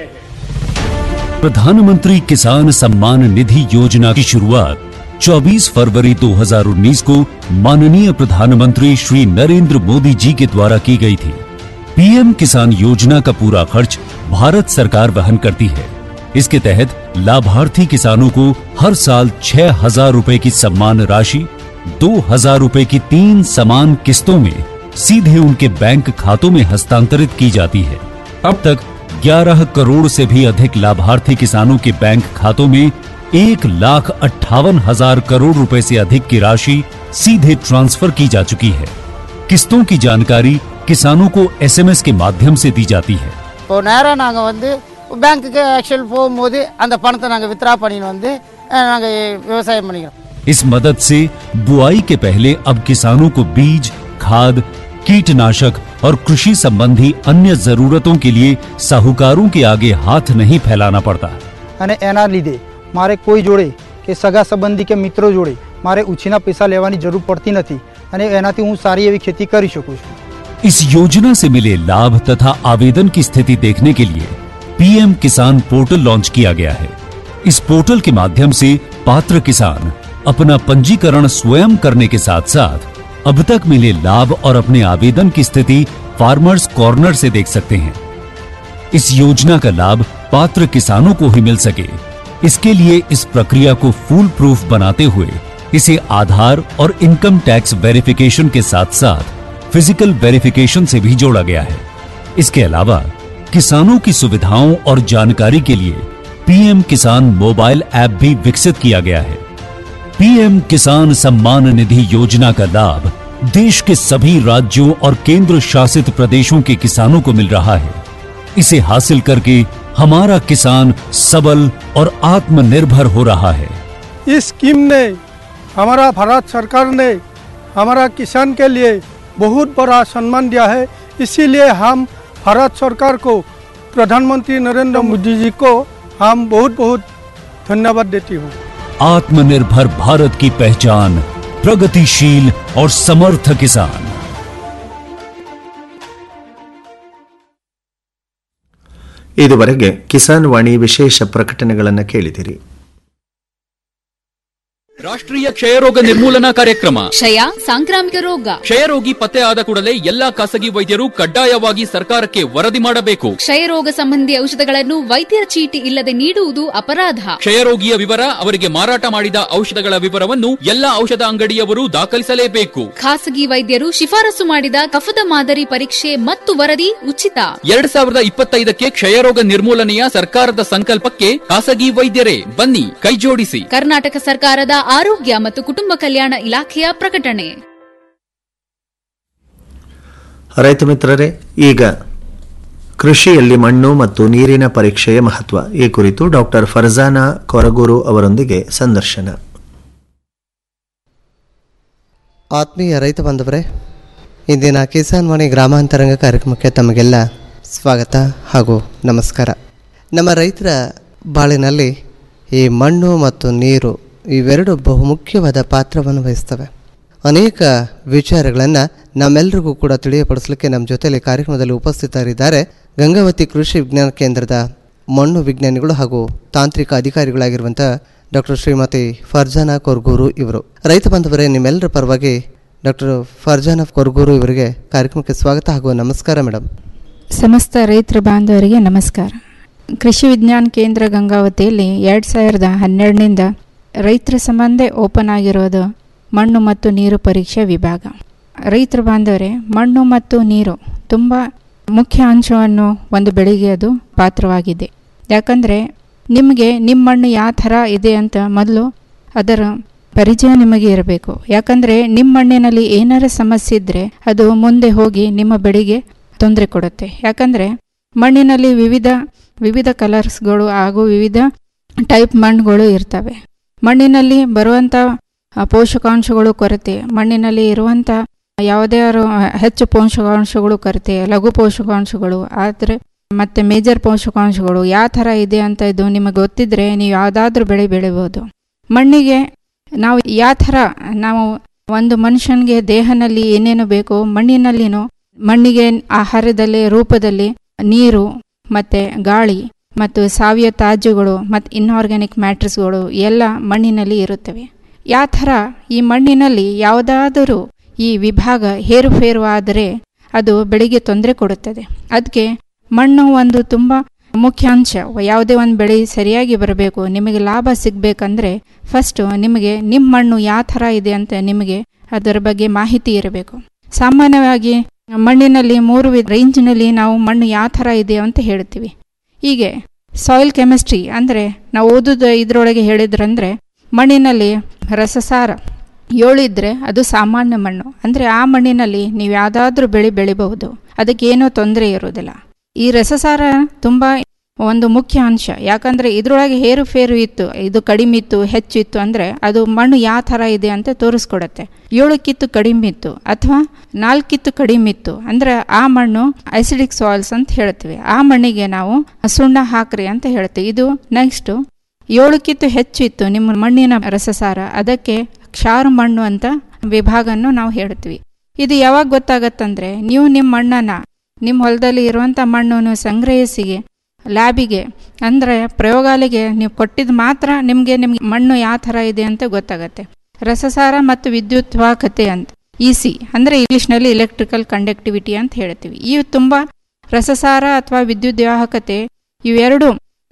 [SPEAKER 8] हैं
[SPEAKER 12] प्रधानमंत्री किसान सम्मान निधि योजना की शुरुआत 24 फरवरी 2019 को माननीय प्रधानमंत्री श्री नरेंद्र मोदी जी के द्वारा की गई थी पीएम किसान योजना का पूरा खर्च भारत सरकार वहन करती है इसके तहत लाभार्थी किसानों को हर साल छह हजार रूपए की सम्मान राशि दो हजार रूपए की तीन समान किस्तों में सीधे उनके बैंक खातों में हस्तांतरित की जाती है अब तक 11 करोड़ से भी अधिक लाभार्थी किसानों के बैंक खातों में एक लाख अट्ठावन हजार करोड़ रुपए से अधिक की राशि सीधे ट्रांसफर की जा चुकी है किस्तों की जानकारी किसानों को एसएमएस के माध्यम से दी जाती है
[SPEAKER 13] இப்போ நேராக நாங்கள் வந்து பேங்க்குக்கு ஆக்சுவல் போகும்போது அந்த பணத்தை நாங்கள் வித்ரா பண்ணின்னு வந்து நாங்கள் விவசாயம் பண்ணிக்கிறோம்
[SPEAKER 12] इस मदद से बुआई के पहले अब किसानों को बीज खाद कीटनाशक और कृषि संबंधी अन्य जरूरतों के लिए साहूकारों के आगे हाथ नहीं फैलाना पड़ता
[SPEAKER 14] અને એના લીધે મારે કોઈ જોડે કે સગા સંબંધી કે મિત્રો જોડે મારે ઉછીના પૈસા લેવાની જરૂર પડતી નથી અને એનાથી હું સારી એવી ખેતી કરી શકું છું
[SPEAKER 12] इस योजना से मिले लाभ तथा आवेदन की स्थिति देखने के लिए पीएम किसान पोर्टल लॉन्च किया गया है इस पोर्टल के माध्यम से पात्र किसान अपना पंजीकरण स्वयं करने के साथ साथ अब तक मिले लाभ और अपने आवेदन की स्थिति फार्मर्स कॉर्नर से देख सकते हैं इस योजना का लाभ पात्र किसानों को ही मिल सके इसके लिए इस प्रक्रिया को फूल प्रूफ बनाते हुए इसे आधार और इनकम टैक्स वेरिफिकेशन के साथ साथ फिजिकल वेरिफिकेशन से भी जोड़ा गया है इसके अलावा किसानों की सुविधाओं और जानकारी के लिए पीएम किसान मोबाइल ऐप भी विकसित किया गया है पीएम किसान सम्मान निधि योजना का लाभ देश के सभी राज्यों और केंद्र शासित प्रदेशों के किसानों को मिल रहा है इसे हासिल करके हमारा किसान सबल और आत्मनिर्भर हो रहा है
[SPEAKER 15] इस स्कीम ने हमारा भारत सरकार ने हमारा किसान के लिए बहुत बड़ा सम्मान दिया है इसीलिए हम भारत सरकार को प्रधानमंत्री नरेंद्र मोदी जी को हम बहुत बहुत धन्यवाद देती हूँ
[SPEAKER 12] आत्मनिर्भर भारत की पहचान प्रगतिशील और समर्थ किसान
[SPEAKER 2] ಇದುವರೆಗೆ ಕಿಸಾನ್ ವಾಣಿ ವಿಶೇಷ ಪ್ರಕಟಣೆಗಳನ್ನು ಕೇಳಿದಿರಿ
[SPEAKER 16] ರಾಷ್ಟ್ರೀಯ ಕ್ಷಯರೋಗ ನಿರ್ಮೂಲನಾ ಕಾರ್ಯಕ್ರಮ
[SPEAKER 17] ಕ್ಷಯ ಸಾಂಕ್ರಾಮಿಕ ರೋಗ
[SPEAKER 16] ಕ್ಷಯರೋಗಿ ಪತ್ತೆ ಆದ ಕೂಡಲೇ ಎಲ್ಲಾ ಖಾಸಗಿ ವೈದ್ಯರು ಕಡ್ಡಾಯವಾಗಿ ಸರ್ಕಾರಕ್ಕೆ ವರದಿ ಮಾಡಬೇಕು
[SPEAKER 17] ಕ್ಷಯರೋಗ ಸಂಬಂಧಿ ಔಷಧಗಳನ್ನು ವೈದ್ಯರ ಚೀಟಿ ಇಲ್ಲದೆ ನೀಡುವುದು ಅಪರಾಧ
[SPEAKER 16] ಕ್ಷಯರೋಗಿಯ ವಿವರ ಅವರಿಗೆ ಮಾರಾಟ ಮಾಡಿದ ಔಷಧಗಳ ವಿವರವನ್ನು ಎಲ್ಲಾ ಔಷಧ ಅಂಗಡಿಯವರು ದಾಖಲಿಸಲೇಬೇಕು
[SPEAKER 17] ಖಾಸಗಿ ವೈದ್ಯರು ಶಿಫಾರಸು ಮಾಡಿದ ಕಫದ ಮಾದರಿ ಪರೀಕ್ಷೆ ಮತ್ತು ವರದಿ ಉಚಿತ
[SPEAKER 16] ಎರಡ್ ಸಾವಿರದ ಇಪ್ಪತ್ತೈದಕ್ಕೆ ಕ್ಷಯರೋಗ ನಿರ್ಮೂಲನೆಯ ಸರ್ಕಾರದ ಸಂಕಲ್ಪಕ್ಕೆ ಖಾಸಗಿ ವೈದ್ಯರೇ ಬನ್ನಿ ಕೈಜೋಡಿಸಿ
[SPEAKER 17] ಕರ್ನಾಟಕ ಸರ್ಕಾರದ ಆರೋಗ್ಯ ಮತ್ತು ಕುಟುಂಬ ಕಲ್ಯಾಣ ಇಲಾಖೆಯ ಪ್ರಕಟಣೆ
[SPEAKER 2] ರೈತ ಮಿತ್ರರೇ ಈಗ ಕೃಷಿಯಲ್ಲಿ ಮಣ್ಣು ಮತ್ತು ನೀರಿನ ಪರೀಕ್ಷೆಯ ಮಹತ್ವ ಈ ಕುರಿತು ಡಾಕ್ಟರ್ ಫರ್ಜಾನಾ ಕೊರಗೂರು ಅವರೊಂದಿಗೆ ಸಂದರ್ಶನ
[SPEAKER 18] ಆತ್ಮೀಯ ರೈತ ಬಾಂಧವರೇ ಇಂದಿನ ಕಿಸಾನ್ ವಾಣಿ ಗ್ರಾಮಾಂತರಂಗ ಕಾರ್ಯಕ್ರಮಕ್ಕೆ ತಮಗೆಲ್ಲ ಸ್ವಾಗತ ಹಾಗೂ ನಮಸ್ಕಾರ ನಮ್ಮ ರೈತರ ಬಾಳಿನಲ್ಲಿ ಈ ಮಣ್ಣು ಮತ್ತು ನೀರು ಇವೆರಡು ಬಹುಮುಖ್ಯವಾದ ಪಾತ್ರವನ್ನು ವಹಿಸ್ತವೆ ಅನೇಕ ವಿಚಾರಗಳನ್ನು ನಮ್ಮೆಲ್ಲರಿಗೂ ಕೂಡ ತಿಳಿಯಪಡಿಸಲಿಕ್ಕೆ ನಮ್ಮ ಜೊತೆಯಲ್ಲಿ ಕಾರ್ಯಕ್ರಮದಲ್ಲಿ ಉಪಸ್ಥಿತರಿದ್ದಾರೆ ಗಂಗಾವತಿ ಕೃಷಿ ವಿಜ್ಞಾನ ಕೇಂದ್ರದ ಮಣ್ಣು ವಿಜ್ಞಾನಿಗಳು ಹಾಗೂ ತಾಂತ್ರಿಕ ಅಧಿಕಾರಿಗಳಾಗಿರುವಂಥ ಡಾಕ್ಟರ್ ಶ್ರೀಮತಿ ಫರ್ಜಾನಾ ಕೊರ್ಗೂರು ಇವರು ರೈತ ಬಾಂಧವರೇ ನಿಮ್ಮೆಲ್ಲರ ಪರವಾಗಿ ಡಾಕ್ಟರ್ ಫರ್ಜಾನಾ ಕೊರ್ಗೂರು ಇವರಿಗೆ ಕಾರ್ಯಕ್ರಮಕ್ಕೆ ಸ್ವಾಗತ ಹಾಗೂ ನಮಸ್ಕಾರ ಮೇಡಮ್
[SPEAKER 19] ಸಮಸ್ತ ರೈತರ ಬಾಂಧವರಿಗೆ ನಮಸ್ಕಾರ ಕೃಷಿ ವಿಜ್ಞಾನ ಕೇಂದ್ರ ಗಂಗಾವತಿಯಲ್ಲಿ ಎರಡು ಸಾವಿರದ ಹನ್ನೆರಡನಿಂದ ರೈತರ ಸಂಬಂಧ ಓಪನ್ ಆಗಿರೋದು ಮಣ್ಣು ಮತ್ತು ನೀರು ಪರೀಕ್ಷೆ ವಿಭಾಗ ರೈತರ ಬಾಂಧವರೇ ಮಣ್ಣು ಮತ್ತು ನೀರು ತುಂಬ ಮುಖ್ಯ ಅಂಶವನ್ನು ಒಂದು ಬೆಳೆಗೆ ಅದು ಪಾತ್ರವಾಗಿದೆ ಯಾಕಂದರೆ ನಿಮಗೆ ನಿಮ್ಮ ಮಣ್ಣು ಯಾವ ಥರ ಇದೆ ಅಂತ ಮೊದಲು ಅದರ ಪರಿಚಯ ನಿಮಗೆ ಇರಬೇಕು ಯಾಕಂದರೆ ನಿಮ್ಮ ಮಣ್ಣಿನಲ್ಲಿ ಏನಾರ ಸಮಸ್ಯೆ ಇದ್ದರೆ ಅದು ಮುಂದೆ ಹೋಗಿ ನಿಮ್ಮ ಬೆಳೆಗೆ ತೊಂದರೆ ಕೊಡುತ್ತೆ ಯಾಕಂದರೆ ಮಣ್ಣಿನಲ್ಲಿ ವಿವಿಧ ವಿವಿಧ ಕಲರ್ಸ್ಗಳು ಹಾಗೂ ವಿವಿಧ ಟೈಪ್ ಮಣ್ಣುಗಳು ಇರ್ತವೆ ಮಣ್ಣಿನಲ್ಲಿ ಬರುವಂಥ ಪೋಷಕಾಂಶಗಳು ಕೊರತೆ ಮಣ್ಣಿನಲ್ಲಿ ಇರುವಂಥ ಯಾವುದೇ ಹೆಚ್ಚು ಪೋಷಕಾಂಶಗಳು ಕೊರತೆ ಲಘು ಪೋಷಕಾಂಶಗಳು ಆದರೆ ಮತ್ತು ಮೇಜರ್ ಪೋಷಕಾಂಶಗಳು ಯಾವ ಥರ ಇದೆ ಅಂತ ಇದು ನಿಮಗೆ ಗೊತ್ತಿದ್ದರೆ ನೀವು ಯಾವುದಾದ್ರೂ ಬೆಳೆ ಬೆಳಿಬೋದು ಮಣ್ಣಿಗೆ ನಾವು ಯಾವ ಥರ ನಾವು ಒಂದು ಮನುಷ್ಯನಿಗೆ ದೇಹನಲ್ಲಿ ಏನೇನು ಬೇಕೋ ಮಣ್ಣಿನಲ್ಲಿನೂ ಮಣ್ಣಿಗೆ ಆಹಾರದಲ್ಲಿ ರೂಪದಲ್ಲಿ ನೀರು ಮತ್ತು ಗಾಳಿ ಮತ್ತು ಸಾವಯವ ತ್ಯಾಜ್ಯಗಳು ಮತ್ತು ಇನ್ಆರ್ಗ್ಯಾನಿಕ್ ಮ್ಯಾಟ್ರಿಕ್ಸ್ಗಳು ಎಲ್ಲ ಮಣ್ಣಿನಲ್ಲಿ ಇರುತ್ತವೆ ಯಾವ ಥರ ಈ ಮಣ್ಣಿನಲ್ಲಿ ಯಾವುದಾದರೂ ಈ ವಿಭಾಗ ಹೇರುಫೇರು ಆದರೆ ಅದು ಬೆಳೆಗೆ ತೊಂದರೆ ಕೊಡುತ್ತದೆ ಅದಕ್ಕೆ ಮಣ್ಣು ಒಂದು ತುಂಬ ಮುಖ್ಯ ಅಂಶ ಯಾವುದೇ ಒಂದು ಬೆಳೆ ಸರಿಯಾಗಿ ಬರಬೇಕು ನಿಮಗೆ ಲಾಭ ಸಿಗಬೇಕಂದ್ರೆ ಫಸ್ಟು ನಿಮಗೆ ನಿಮ್ಮ ಮಣ್ಣು ಯಾವ ಥರ ಇದೆ ಅಂತ ನಿಮಗೆ ಅದರ ಬಗ್ಗೆ ಮಾಹಿತಿ ಇರಬೇಕು ಸಾಮಾನ್ಯವಾಗಿ ಮಣ್ಣಿನಲ್ಲಿ ಮೂರು ರೇಂಜ್ನಲ್ಲಿ ನಾವು ಮಣ್ಣು ಯಾವ ಥರ ಇದೆ ಅಂತ ಹೇಳ್ತೀವಿ ಹೀಗೆ ಸಾಯಿಲ್ ಕೆಮಿಸ್ಟ್ರಿ ಅಂದರೆ ನಾವು ಓದೋದು ಇದರೊಳಗೆ ಹೇಳಿದ್ರಂದರೆ ಮಣ್ಣಿನಲ್ಲಿ ರಸಸಾರ ಏಳು ಇದ್ದರೆ ಅದು ಸಾಮಾನ್ಯ ಮಣ್ಣು ಅಂದರೆ ಆ ಮಣ್ಣಿನಲ್ಲಿ ನೀವು ಯಾವುದಾದ್ರೂ ಬೆಳೆ ಬೆಳಿಬಹುದು ಅದಕ್ಕೇನೂ ತೊಂದರೆ ಇರೋದಿಲ್ಲ ಈ ರಸಸಾರ ತುಂಬ ಒಂದು ಮುಖ್ಯ ಅಂಶ ಯಾಕಂದರೆ ಇದರೊಳಗೆ ಹೇರುಫೇರು ಇತ್ತು ಇದು ಕಡಿಮೆ ಇತ್ತು ಹೆಚ್ಚು ಇತ್ತು ಅಂದರೆ ಅದು ಮಣ್ಣು ಯಾವ ಥರ ಇದೆ ಅಂತ ತೋರಿಸ್ಕೊಡುತ್ತೆ ಏಳಕ್ಕಿತ್ತು ಕಡಿಮೆ ಇತ್ತು ಅಥವಾ ನಾಲ್ಕಿತ್ತು ಕಡಿಮೆ ಇತ್ತು ಅಂದರೆ ಆ ಮಣ್ಣು ಆಸಿಡಿಕ್ ಸಾಯಿಲ್ಸ್ ಅಂತ ಹೇಳ್ತೀವಿ ಆ ಮಣ್ಣಿಗೆ ನಾವು ಸುಣ್ಣ ಹಾಕ್ರಿ ಅಂತ ಹೇಳ್ತೀವಿ ಇದು ನೆಕ್ಸ್ಟು ಏಳಕ್ಕಿತ್ತು ಹೆಚ್ಚು ಇತ್ತು ನಿಮ್ಮ ಮಣ್ಣಿನ ರಸಸಾರ ಅದಕ್ಕೆ ಕ್ಷಾರ ಮಣ್ಣು ಅಂತ ವಿಭಾಗವನ್ನು ನಾವು ಹೇಳ್ತೀವಿ ಇದು ಯಾವಾಗ ಗೊತ್ತಾಗತ್ತಂದರೆ ನೀವು ನಿಮ್ಮ ಮಣ್ಣನ್ನು ನಿಮ್ಮ ಹೊಲದಲ್ಲಿ ಇರುವಂಥ ಮಣ್ಣನ್ನು ಸಂಗ್ರಹಿಸಿ ಲ್ಯಾಬಿಗೆ ಅಂದರೆ ಪ್ರಯೋಗಾಲಯಗೆ ನೀವು ಕೊಟ್ಟಿದ್ದು ಮಾತ್ರ ನಿಮಗೆ ನಿಮ್ಗೆ ಮಣ್ಣು ಯಾವ ಥರ ಇದೆ ಅಂತ ಗೊತ್ತಾಗತ್ತೆ ರಸಸಾರ ಮತ್ತು ವಿದ್ಯುತ್ ವಾಹಕತೆ ಅಂತ ಇ ಸಿ ಅಂದರೆ ಇಂಗ್ಲೀಷ್ನಲ್ಲಿ ಎಲೆಕ್ಟ್ರಿಕಲ್ ಕಂಡಕ್ಟಿವಿಟಿ ಅಂತ ಹೇಳ್ತೀವಿ ಇವು ತುಂಬ ರಸಸಾರ ಅಥವಾ ವಿದ್ಯುತ್ ವಾಹಕತೆ ಇವೆರಡು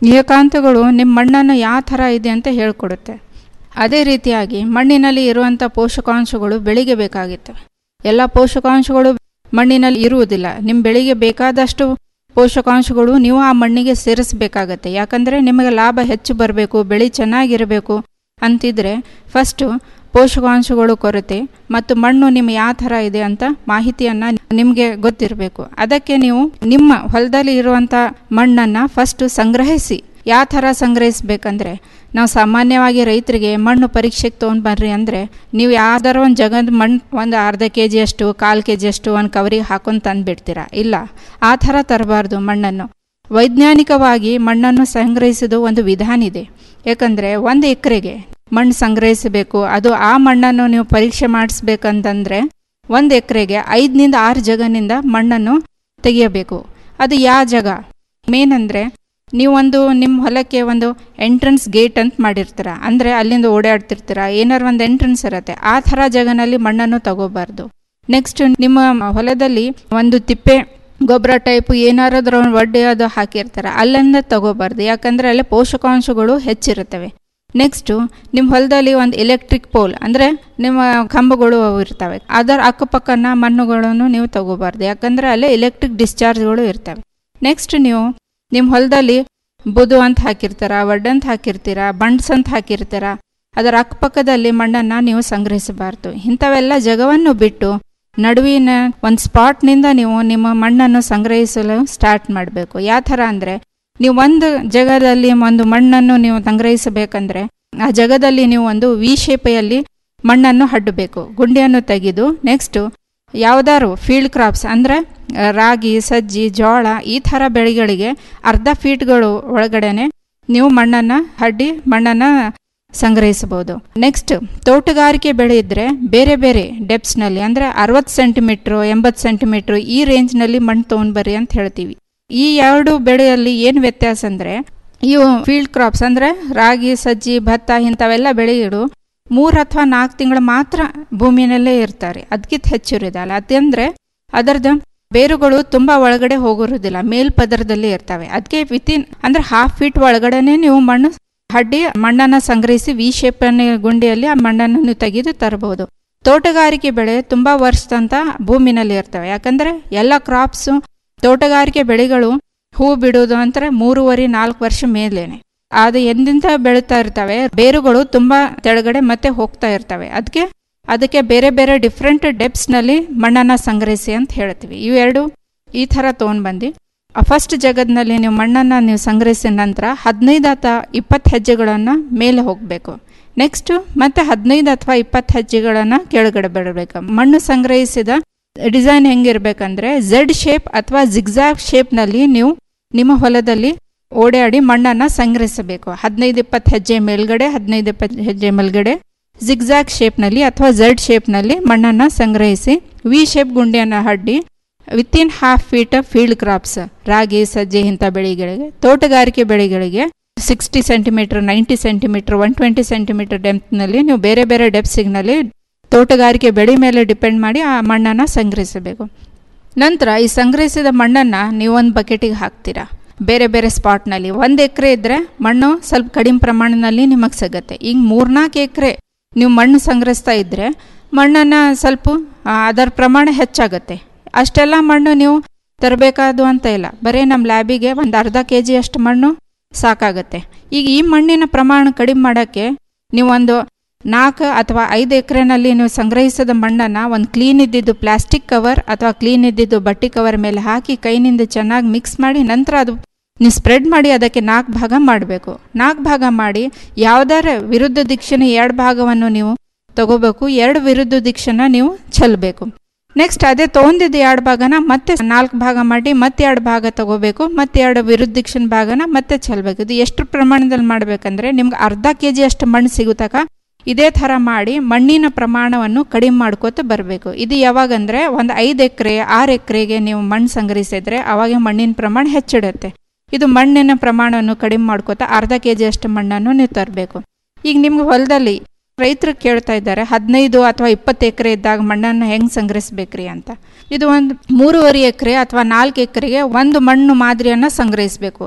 [SPEAKER 19] ನಿಯಕಾಂತಗಳು ನಿಮ್ಮ ಮಣ್ಣನ್ನು ಯಾವ ಥರ ಇದೆ ಅಂತ ಹೇಳ್ಕೊಡುತ್ತೆ ಅದೇ ರೀತಿಯಾಗಿ ಮಣ್ಣಿನಲ್ಲಿ ಇರುವಂಥ ಪೋಷಕಾಂಶಗಳು ಬೆಳೆಗೆ ಬೇಕಾಗಿರ್ತವೆ ಎಲ್ಲ ಪೋಷಕಾಂಶಗಳು ಮಣ್ಣಿನಲ್ಲಿ ಇರುವುದಿಲ್ಲ ನಿಮ್ಮ ಬೆಳೆಗೆ ಬೇಕಾದಷ್ಟು ಪೋಷಕಾಂಶಗಳು ನೀವು ಆ ಮಣ್ಣಿಗೆ ಸೇರಿಸಬೇಕಾಗತ್ತೆ ಯಾಕಂದರೆ ನಿಮಗೆ ಲಾಭ ಹೆಚ್ಚು ಬರಬೇಕು ಬೆಳೆ ಚೆನ್ನಾಗಿರಬೇಕು ಅಂತಿದ್ರೆ ಫಸ್ಟು ಪೋಷಕಾಂಶಗಳು ಕೊರತೆ ಮತ್ತು ಮಣ್ಣು ನಿಮ್ಮ ಯಾವ ಥರ ಇದೆ ಅಂತ ಮಾಹಿತಿಯನ್ನು ನಿಮಗೆ ಗೊತ್ತಿರಬೇಕು ಅದಕ್ಕೆ ನೀವು ನಿಮ್ಮ ಹೊಲದಲ್ಲಿ ಇರುವಂಥ ಮಣ್ಣನ್ನು ಫಸ್ಟು ಸಂಗ್ರಹಿಸಿ ಯಾವ ಥರ ಸಂಗ್ರಹಿಸ್ಬೇಕಂದ್ರೆ ನಾವು ಸಾಮಾನ್ಯವಾಗಿ ರೈತರಿಗೆ ಮಣ್ಣು ಪರೀಕ್ಷೆಗೆ ತೊಗೊಂಡು ಬರ್ರಿ ಅಂದರೆ ನೀವು ಯಾವ್ದಾರ ಒಂದು ಜಗದ ಮಣ್ಣು ಒಂದು ಅರ್ಧ ಕೆ ಜಿಯಷ್ಟು ಕಾಲು ಕೆ ಜಿಯಷ್ಟು ಒಂದು ಕವರಿಗೆ ಹಾಕೊಂಡು ತಂದುಬಿಡ್ತೀರಾ ಇಲ್ಲ ಆ ಥರ ತರಬಾರ್ದು ಮಣ್ಣನ್ನು ವೈಜ್ಞಾನಿಕವಾಗಿ ಮಣ್ಣನ್ನು ಸಂಗ್ರಹಿಸೋದು ಒಂದು ವಿಧಾನ ಇದೆ ಯಾಕಂದರೆ ಒಂದು ಎಕರೆಗೆ ಮಣ್ಣು ಸಂಗ್ರಹಿಸಬೇಕು ಅದು ಆ ಮಣ್ಣನ್ನು ನೀವು ಪರೀಕ್ಷೆ ಮಾಡಿಸ್ಬೇಕಂತಂದರೆ ಒಂದು ಎಕರೆಗೆ ಐದರಿಂದ ಆರು ಜಗನಿಂದ ಮಣ್ಣನ್ನು ತೆಗೆಯಬೇಕು ಅದು ಯಾವ ಜಗ ಮೇನ್ ಅಂದರೆ ನೀವು ಒಂದು ನಿಮ್ಮ ಹೊಲಕ್ಕೆ ಒಂದು ಎಂಟ್ರೆನ್ಸ್ ಗೇಟ್ ಅಂತ ಮಾಡಿರ್ತೀರ ಅಂದರೆ ಅಲ್ಲಿಂದ ಓಡಾಡ್ತಿರ್ತೀರ ಏನಾರು ಒಂದು ಎಂಟ್ರೆನ್ಸ್ ಇರುತ್ತೆ ಆ ಥರ ಜಗನಲ್ಲಿ ಮಣ್ಣನ್ನು ತಗೋಬಾರ್ದು ನೆಕ್ಸ್ಟ್ ನಿಮ್ಮ ಹೊಲದಲ್ಲಿ ಒಂದು ತಿಪ್ಪೆ ಗೊಬ್ಬರ ಟೈಪ್ ಏನಾರಾದ್ರೂ ಒಡ್ಡೆ ಅದು ಹಾಕಿರ್ತಾರೆ ಅಲ್ಲಿಂದ ತಗೋಬಾರ್ದು ಯಾಕಂದರೆ ಅಲ್ಲಿ ಪೋಷಕಾಂಶಗಳು ಹೆಚ್ಚಿರುತ್ತವೆ ನೆಕ್ಸ್ಟು ನಿಮ್ಮ ಹೊಲದಲ್ಲಿ ಒಂದು ಎಲೆಕ್ಟ್ರಿಕ್ ಪೋಲ್ ಅಂದರೆ ನಿಮ್ಮ ಕಂಬಗಳು ಅವು ಇರ್ತವೆ ಅದರ ಅಕ್ಕಪಕ್ಕನ ಮಣ್ಣುಗಳನ್ನು ನೀವು ತಗೋಬಾರ್ದು ಯಾಕಂದರೆ ಅಲ್ಲಿ ಎಲೆಕ್ಟ್ರಿಕ್ ಡಿಸ್ಚಾರ್ಜ್ಗಳು ಇರ್ತವೆ ನೆಕ್ಸ್ಟ್ ನೀವು ನಿಮ್ಮ ಹೊಲದಲ್ಲಿ ಬುದು ಅಂತ ಹಾಕಿರ್ತಾರ ವಡ್ ಅಂತ ಹಾಕಿರ್ತೀರ ಬಂಡ್ಸ್ ಅಂತ ಹಾಕಿರ್ತೀರ ಅದರ ಅಕ್ಕಪಕ್ಕದಲ್ಲಿ ಮಣ್ಣನ್ನು ನೀವು ಸಂಗ್ರಹಿಸಬಾರ್ದು ಇಂಥವೆಲ್ಲ ಜಗವನ್ನು ಬಿಟ್ಟು ನಡುವಿನ ಒಂದು ಸ್ಪಾಟ್ನಿಂದ ನೀವು ನಿಮ್ಮ ಮಣ್ಣನ್ನು ಸಂಗ್ರಹಿಸಲು ಸ್ಟಾರ್ಟ್ ಮಾಡಬೇಕು ಯಾವ ಥರ ಅಂದರೆ ನೀವು ಒಂದು ಜಗದಲ್ಲಿ ಒಂದು ಮಣ್ಣನ್ನು ನೀವು ಸಂಗ್ರಹಿಸಬೇಕಂದ್ರೆ ಆ ಜಗದಲ್ಲಿ ನೀವು ಒಂದು ವಿ ಶೇಪೆಯಲ್ಲಿ ಮಣ್ಣನ್ನು ಹಡ್ಡಬೇಕು ಗುಂಡಿಯನ್ನು ತೆಗೆದು ನೆಕ್ಸ್ಟು ಯಾವುದಾದ್ರು ಫೀಲ್ಡ್ ಕ್ರಾಪ್ಸ್ ಅಂದರೆ ರಾಗಿ ಸಜ್ಜಿ ಜೋಳ ಈ ಥರ ಬೆಳೆಗಳಿಗೆ ಅರ್ಧ ಫೀಟ್ಗಳು ಒಳಗಡೆನೆ ನೀವು ಮಣ್ಣನ್ನು ಹಡ್ಡಿ ಮಣ್ಣನ್ನು ಸಂಗ್ರಹಿಸಬಹುದು ನೆಕ್ಸ್ಟ್ ತೋಟಗಾರಿಕೆ ಬೆಳೆ ಇದ್ದರೆ ಬೇರೆ ಬೇರೆ ಡೆಪ್ಸ್ನಲ್ಲಿ ಅಂದರೆ ಅರವತ್ತು ಸೆಂಟಿಮೀಟ್ರು ಎಂಬತ್ತು ಸೆಂಟಿಮೀಟ್ರು ಈ ರೇಂಜ್ನಲ್ಲಿ ಮಣ್ಣು ತೊಗೊಂಡ್ಬರ್ರಿ ಅಂತ ಹೇಳ್ತೀವಿ ಈ ಎರಡು ಬೆಳೆಯಲ್ಲಿ ಏನು ವ್ಯತ್ಯಾಸ ಅಂದರೆ ಇವು ಫೀಲ್ಡ್ ಕ್ರಾಪ್ಸ್ ಅಂದರೆ ರಾಗಿ ಸಜ್ಜಿ ಭತ್ತ ಇಂಥವೆಲ್ಲ ಬೆಳೆಗಳು ಮೂರು ಅಥವಾ ನಾಲ್ಕು ತಿಂಗಳು ಮಾತ್ರ ಭೂಮಿನಲ್ಲೇ ಇರ್ತಾರೆ ಅದಕ್ಕಿಂತ ಹೆಚ್ಚಿರೋದಲ್ಲ ಅದಂದರೆ ಅದರದ್ದು ಬೇರುಗಳು ತುಂಬ ಒಳಗಡೆ ಹೋಗಿರೋದಿಲ್ಲ ಮೇಲ್ಪದರದಲ್ಲಿ ಇರ್ತವೆ ಅದಕ್ಕೆ ವಿತಿನ್ ಅಂದರೆ ಹಾಫ್ ಫೀಟ್ ಒಳಗಡೆನೆ ನೀವು ಮಣ್ಣು ಹಡ್ಡಿ ಮಣ್ಣನ್ನು ಸಂಗ್ರಹಿಸಿ ವಿ ಶೇಪನ್ನ ಗುಂಡಿಯಲ್ಲಿ ಆ ಮಣ್ಣನ್ನು ನೀವು ತೆಗೆದು ತರಬಹುದು ತೋಟಗಾರಿಕೆ ಬೆಳೆ ತುಂಬ ವರ್ಷದಂತ ಭೂಮಿನಲ್ಲಿ ಇರ್ತವೆ ಯಾಕಂದರೆ ಎಲ್ಲ ಕ್ರಾಪ್ಸು ತೋಟಗಾರಿಕೆ ಬೆಳೆಗಳು ಹೂ ಬಿಡೋದು ಅಂದರೆ ಮೂರುವರೆ ನಾಲ್ಕು ವರ್ಷ ಮೇಲೇನೆ ಅದು ಎಂದಿಂದ ಬೆಳೀತಾ ಇರ್ತವೆ ಬೇರುಗಳು ತುಂಬ ತೆಳಗಡೆ ಮತ್ತೆ ಹೋಗ್ತಾ ಇರ್ತವೆ ಅದಕ್ಕೆ ಅದಕ್ಕೆ ಬೇರೆ ಬೇರೆ ಡಿಫ್ರೆಂಟ್ ಡೆಪ್ಸ್ನಲ್ಲಿ ಮಣ್ಣನ್ನು ಸಂಗ್ರಹಿಸಿ ಅಂತ ಹೇಳ್ತೀವಿ ಇವೆರಡು ಈ ಥರ ತೊಗೊಂಡ್ಬಂದು ಫಸ್ಟ್ ಜಗದ್ನಲ್ಲಿ ನೀವು ಮಣ್ಣನ್ನು ನೀವು ಸಂಗ್ರಹಿಸಿದ ನಂತರ ಹದಿನೈದು ಅಥವಾ ಇಪ್ಪತ್ತು ಹೆಜ್ಜೆಗಳನ್ನು ಮೇಲೆ ಹೋಗಬೇಕು ನೆಕ್ಸ್ಟು ಮತ್ತೆ ಹದಿನೈದು ಅಥವಾ ಇಪ್ಪತ್ತು ಹೆಜ್ಜೆಗಳನ್ನು ಕೆಳಗಡೆ ಬಿಡಬೇಕು ಮಣ್ಣು ಸಂಗ್ರಹಿಸಿದ ಡಿಸೈನ್ ಹೆಂಗಿರ್ಬೇಕಂದ್ರೆ ಝೆಡ್ ಶೇಪ್ ಅಥವಾ ಜಿಗ್ಜಾಗ್ ಶೇಪ್ನಲ್ಲಿ ನೀವು ನಿಮ್ಮ ಹೊಲದಲ್ಲಿ ಓಡಾಡಿ ಮಣ್ಣನ್ನು ಸಂಗ್ರಹಿಸಬೇಕು ಹದಿನೈದು ಇಪ್ಪತ್ತು ಹೆಜ್ಜೆ ಮೇಲ್ಗಡೆ ಹದಿನೈದು ಇಪ್ಪತ್ತು ಹೆಜ್ಜೆ ಮೇಲ್ಗಡೆ ಜಿಗ್ಜಾಗ್ ಶೇಪ್ನಲ್ಲಿ ಅಥವಾ ಝೆಡ್ ಶೇಪ್ನಲ್ಲಿ ಮಣ್ಣನ್ನು ಸಂಗ್ರಹಿಸಿ ವಿ ಶೇಪ್ ಗುಂಡಿಯನ್ನು ಹಡ್ಡಿ within half feet field crops ragi ಸಜ್ಜೆ ಇಂಥ ಬೆಳೆಗಳಿಗೆ ತೋಟಗಾರಿಕೆ ಬೆಳೆಗಳಿಗೆ sixty centimetre ninety centimetre one twenty centimetre ಡೆಪ್ತ್ನಲ್ಲಿ ನೀವು ಬೇರೆ ಬೇರೆ ಡೆಪ್ಸಿಗ್ನಲ್ಲಿ ತೋಟಗಾರಿಕೆ ಬೆಳೆ ಮೇಲೆ ಡಿಪೆಂಡ್ ಮಾಡಿ ಆ ಮಣ್ಣನ್ನು ಸಂಗ್ರಹಿಸಬೇಕು ನಂತರ ಈ ಸಂಗ್ರಹಿಸಿದ ಮಣ್ಣನ್ನು ನೀವು ಒಂದು ಬಕೆಟಿಗೆ ಹಾಕ್ತೀರಾ ಬೇರೆ ಬೇರೆ ಸ್ಪಾಟ್ನಲ್ಲಿ ಒಂದು ಎಕರೆ ಇದ್ದರೆ ಮಣ್ಣು ಸ್ವಲ್ಪ ಕಡಿಮೆ ಪ್ರಮಾಣದಲ್ಲಿ ನಿಮಗೆ ಸಿಗುತ್ತೆ ಈಗ ಮೂರ್ನಾಲ್ಕು ಎಕರೆ ನೀವು ಮಣ್ಣು ಸಂಗ್ರಹಿಸ್ತಾ ಇದ್ದರೆ ಮಣ್ಣನ್ನು ಸ್ವಲ್ಪ ಅದರ ಪ್ರಮಾಣ ಹೆಚ್ಚಾಗುತ್ತೆ ಅಷ್ಟೆಲ್ಲ ಮಣ್ಣು ನೀವು ತರಬೇಕಾದು ಅಂತ ಇಲ್ಲ ಬರೀ ನಮ್ಮ ಲ್ಯಾಬಿಗೆ ಒಂದು ಅರ್ಧ ಕೆ ಜಿಯಷ್ಟು ಮಣ್ಣು ಸಾಕಾಗುತ್ತೆ ಈಗ ಈ ಮಣ್ಣಿನ ಪ್ರಮಾಣ ಕಡಿಮೆ ಮಾಡೋಕ್ಕೆ ನೀವು ಒಂದು ನಾಲ್ಕು ಅಥವಾ ಐದು ಎಕರೆನಲ್ಲಿ ನೀವು ಸಂಗ್ರಹಿಸಿದ ಮಣ್ಣನ್ನು ಒಂದು ಕ್ಲೀನ್ ಇದ್ದಿದ್ದು ಪ್ಲಾಸ್ಟಿಕ್ ಕವರ್ ಅಥವಾ ಕ್ಲೀನ್ ಇದ್ದಿದ್ದು ಬಟ್ಟೆ ಕವರ್ ಮೇಲೆ ಹಾಕಿ ಕೈನಿಂದ ಚೆನ್ನಾಗಿ ಮಿಕ್ಸ್ ಮಾಡಿ ನಂತರ ಅದು ನೀವು ಸ್ಪ್ರೆಡ್ ಮಾಡಿ ಅದಕ್ಕೆ ನಾಲ್ಕು ಭಾಗ ಮಾಡಬೇಕು ನಾಲ್ಕು ಭಾಗ ಮಾಡಿ ಯಾವುದಾರ ವಿರುದ್ಧ ದಿಕ್ಷಿನ ಎರಡು ಭಾಗವನ್ನು ನೀವು ತಗೋಬೇಕು ಎರಡು ವಿರುದ್ಧ ದಿಕ್ಷನ್ನ ನೀವು ಚೆಲ್ಲಬೇಕು ನೆಕ್ಸ್ಟ್ ಅದೇ ತೊಗೊಂಡಿದ್ದು ಎರಡು ಭಾಗನ ಮತ್ತೆ ನಾಲ್ಕು ಭಾಗ ಮಾಡಿ ಮತ್ತೆ ಎರಡು ಭಾಗ ತಗೋಬೇಕು ಮತ್ತೆ ಎರಡು ವಿರುದ್ಧ ದಿಕ್ಷಿನ ಭಾಗನ ಮತ್ತೆ ಚೆಲ್ಲಬೇಕು ಇದು ಎಷ್ಟು ಪ್ರಮಾಣದಲ್ಲಿ ಮಾಡಬೇಕಂದ್ರೆ ನಿಮ್ಗೆ ಅರ್ಧ ಕೆ ಜಿ ಅಷ್ಟು ಮಣ್ಣು ಸಿಗುತ್ತಕ ಇದೇ ಥರ ಮಾಡಿ ಮಣ್ಣಿನ ಪ್ರಮಾಣವನ್ನು ಕಡಿಮೆ ಮಾಡ್ಕೋತ ಬರಬೇಕು ಇದು ಯಾವಾಗಂದರೆ ಒಂದು ಐದು ಎಕರೆ ಆರು ಎಕರೆಗೆ ನೀವು ಮಣ್ಣು ಸಂಗ್ರಹಿಸಿದ್ರೆ ಅವಾಗ ಮಣ್ಣಿನ ಪ್ರಮಾಣ ಹೆಚ್ಚಿಡುತ್ತೆ ಇದು ಮಣ್ಣಿನ ಪ್ರಮಾಣವನ್ನು ಕಡಿಮೆ ಮಾಡ್ಕೋತಾ ಅರ್ಧ ಕೆ ಜಿ ಅಷ್ಟು ಮಣ್ಣನ್ನು ನೀವು ತರಬೇಕು ಈಗ ನಿಮ್ಗೆ ಹೊಲದಲ್ಲಿ ರೈತರು ಕೇಳ್ತಾ ಇದ್ದಾರೆ ಹದಿನೈದು ಅಥವಾ ಇಪ್ಪತ್ತು ಎಕರೆ ಇದ್ದಾಗ ಮಣ್ಣನ್ನು ಹೆಂಗೆ ಸಂಗ್ರಹಿಸ್ಬೇಕ್ರಿ ಅಂತ ಇದು ಒಂದು ಮೂರುವರೆ ಎಕರೆ ಅಥವಾ ನಾಲ್ಕು ಎಕರೆಗೆ ಒಂದು ಮಣ್ಣು ಮಾದರಿಯನ್ನು ಸಂಗ್ರಹಿಸಬೇಕು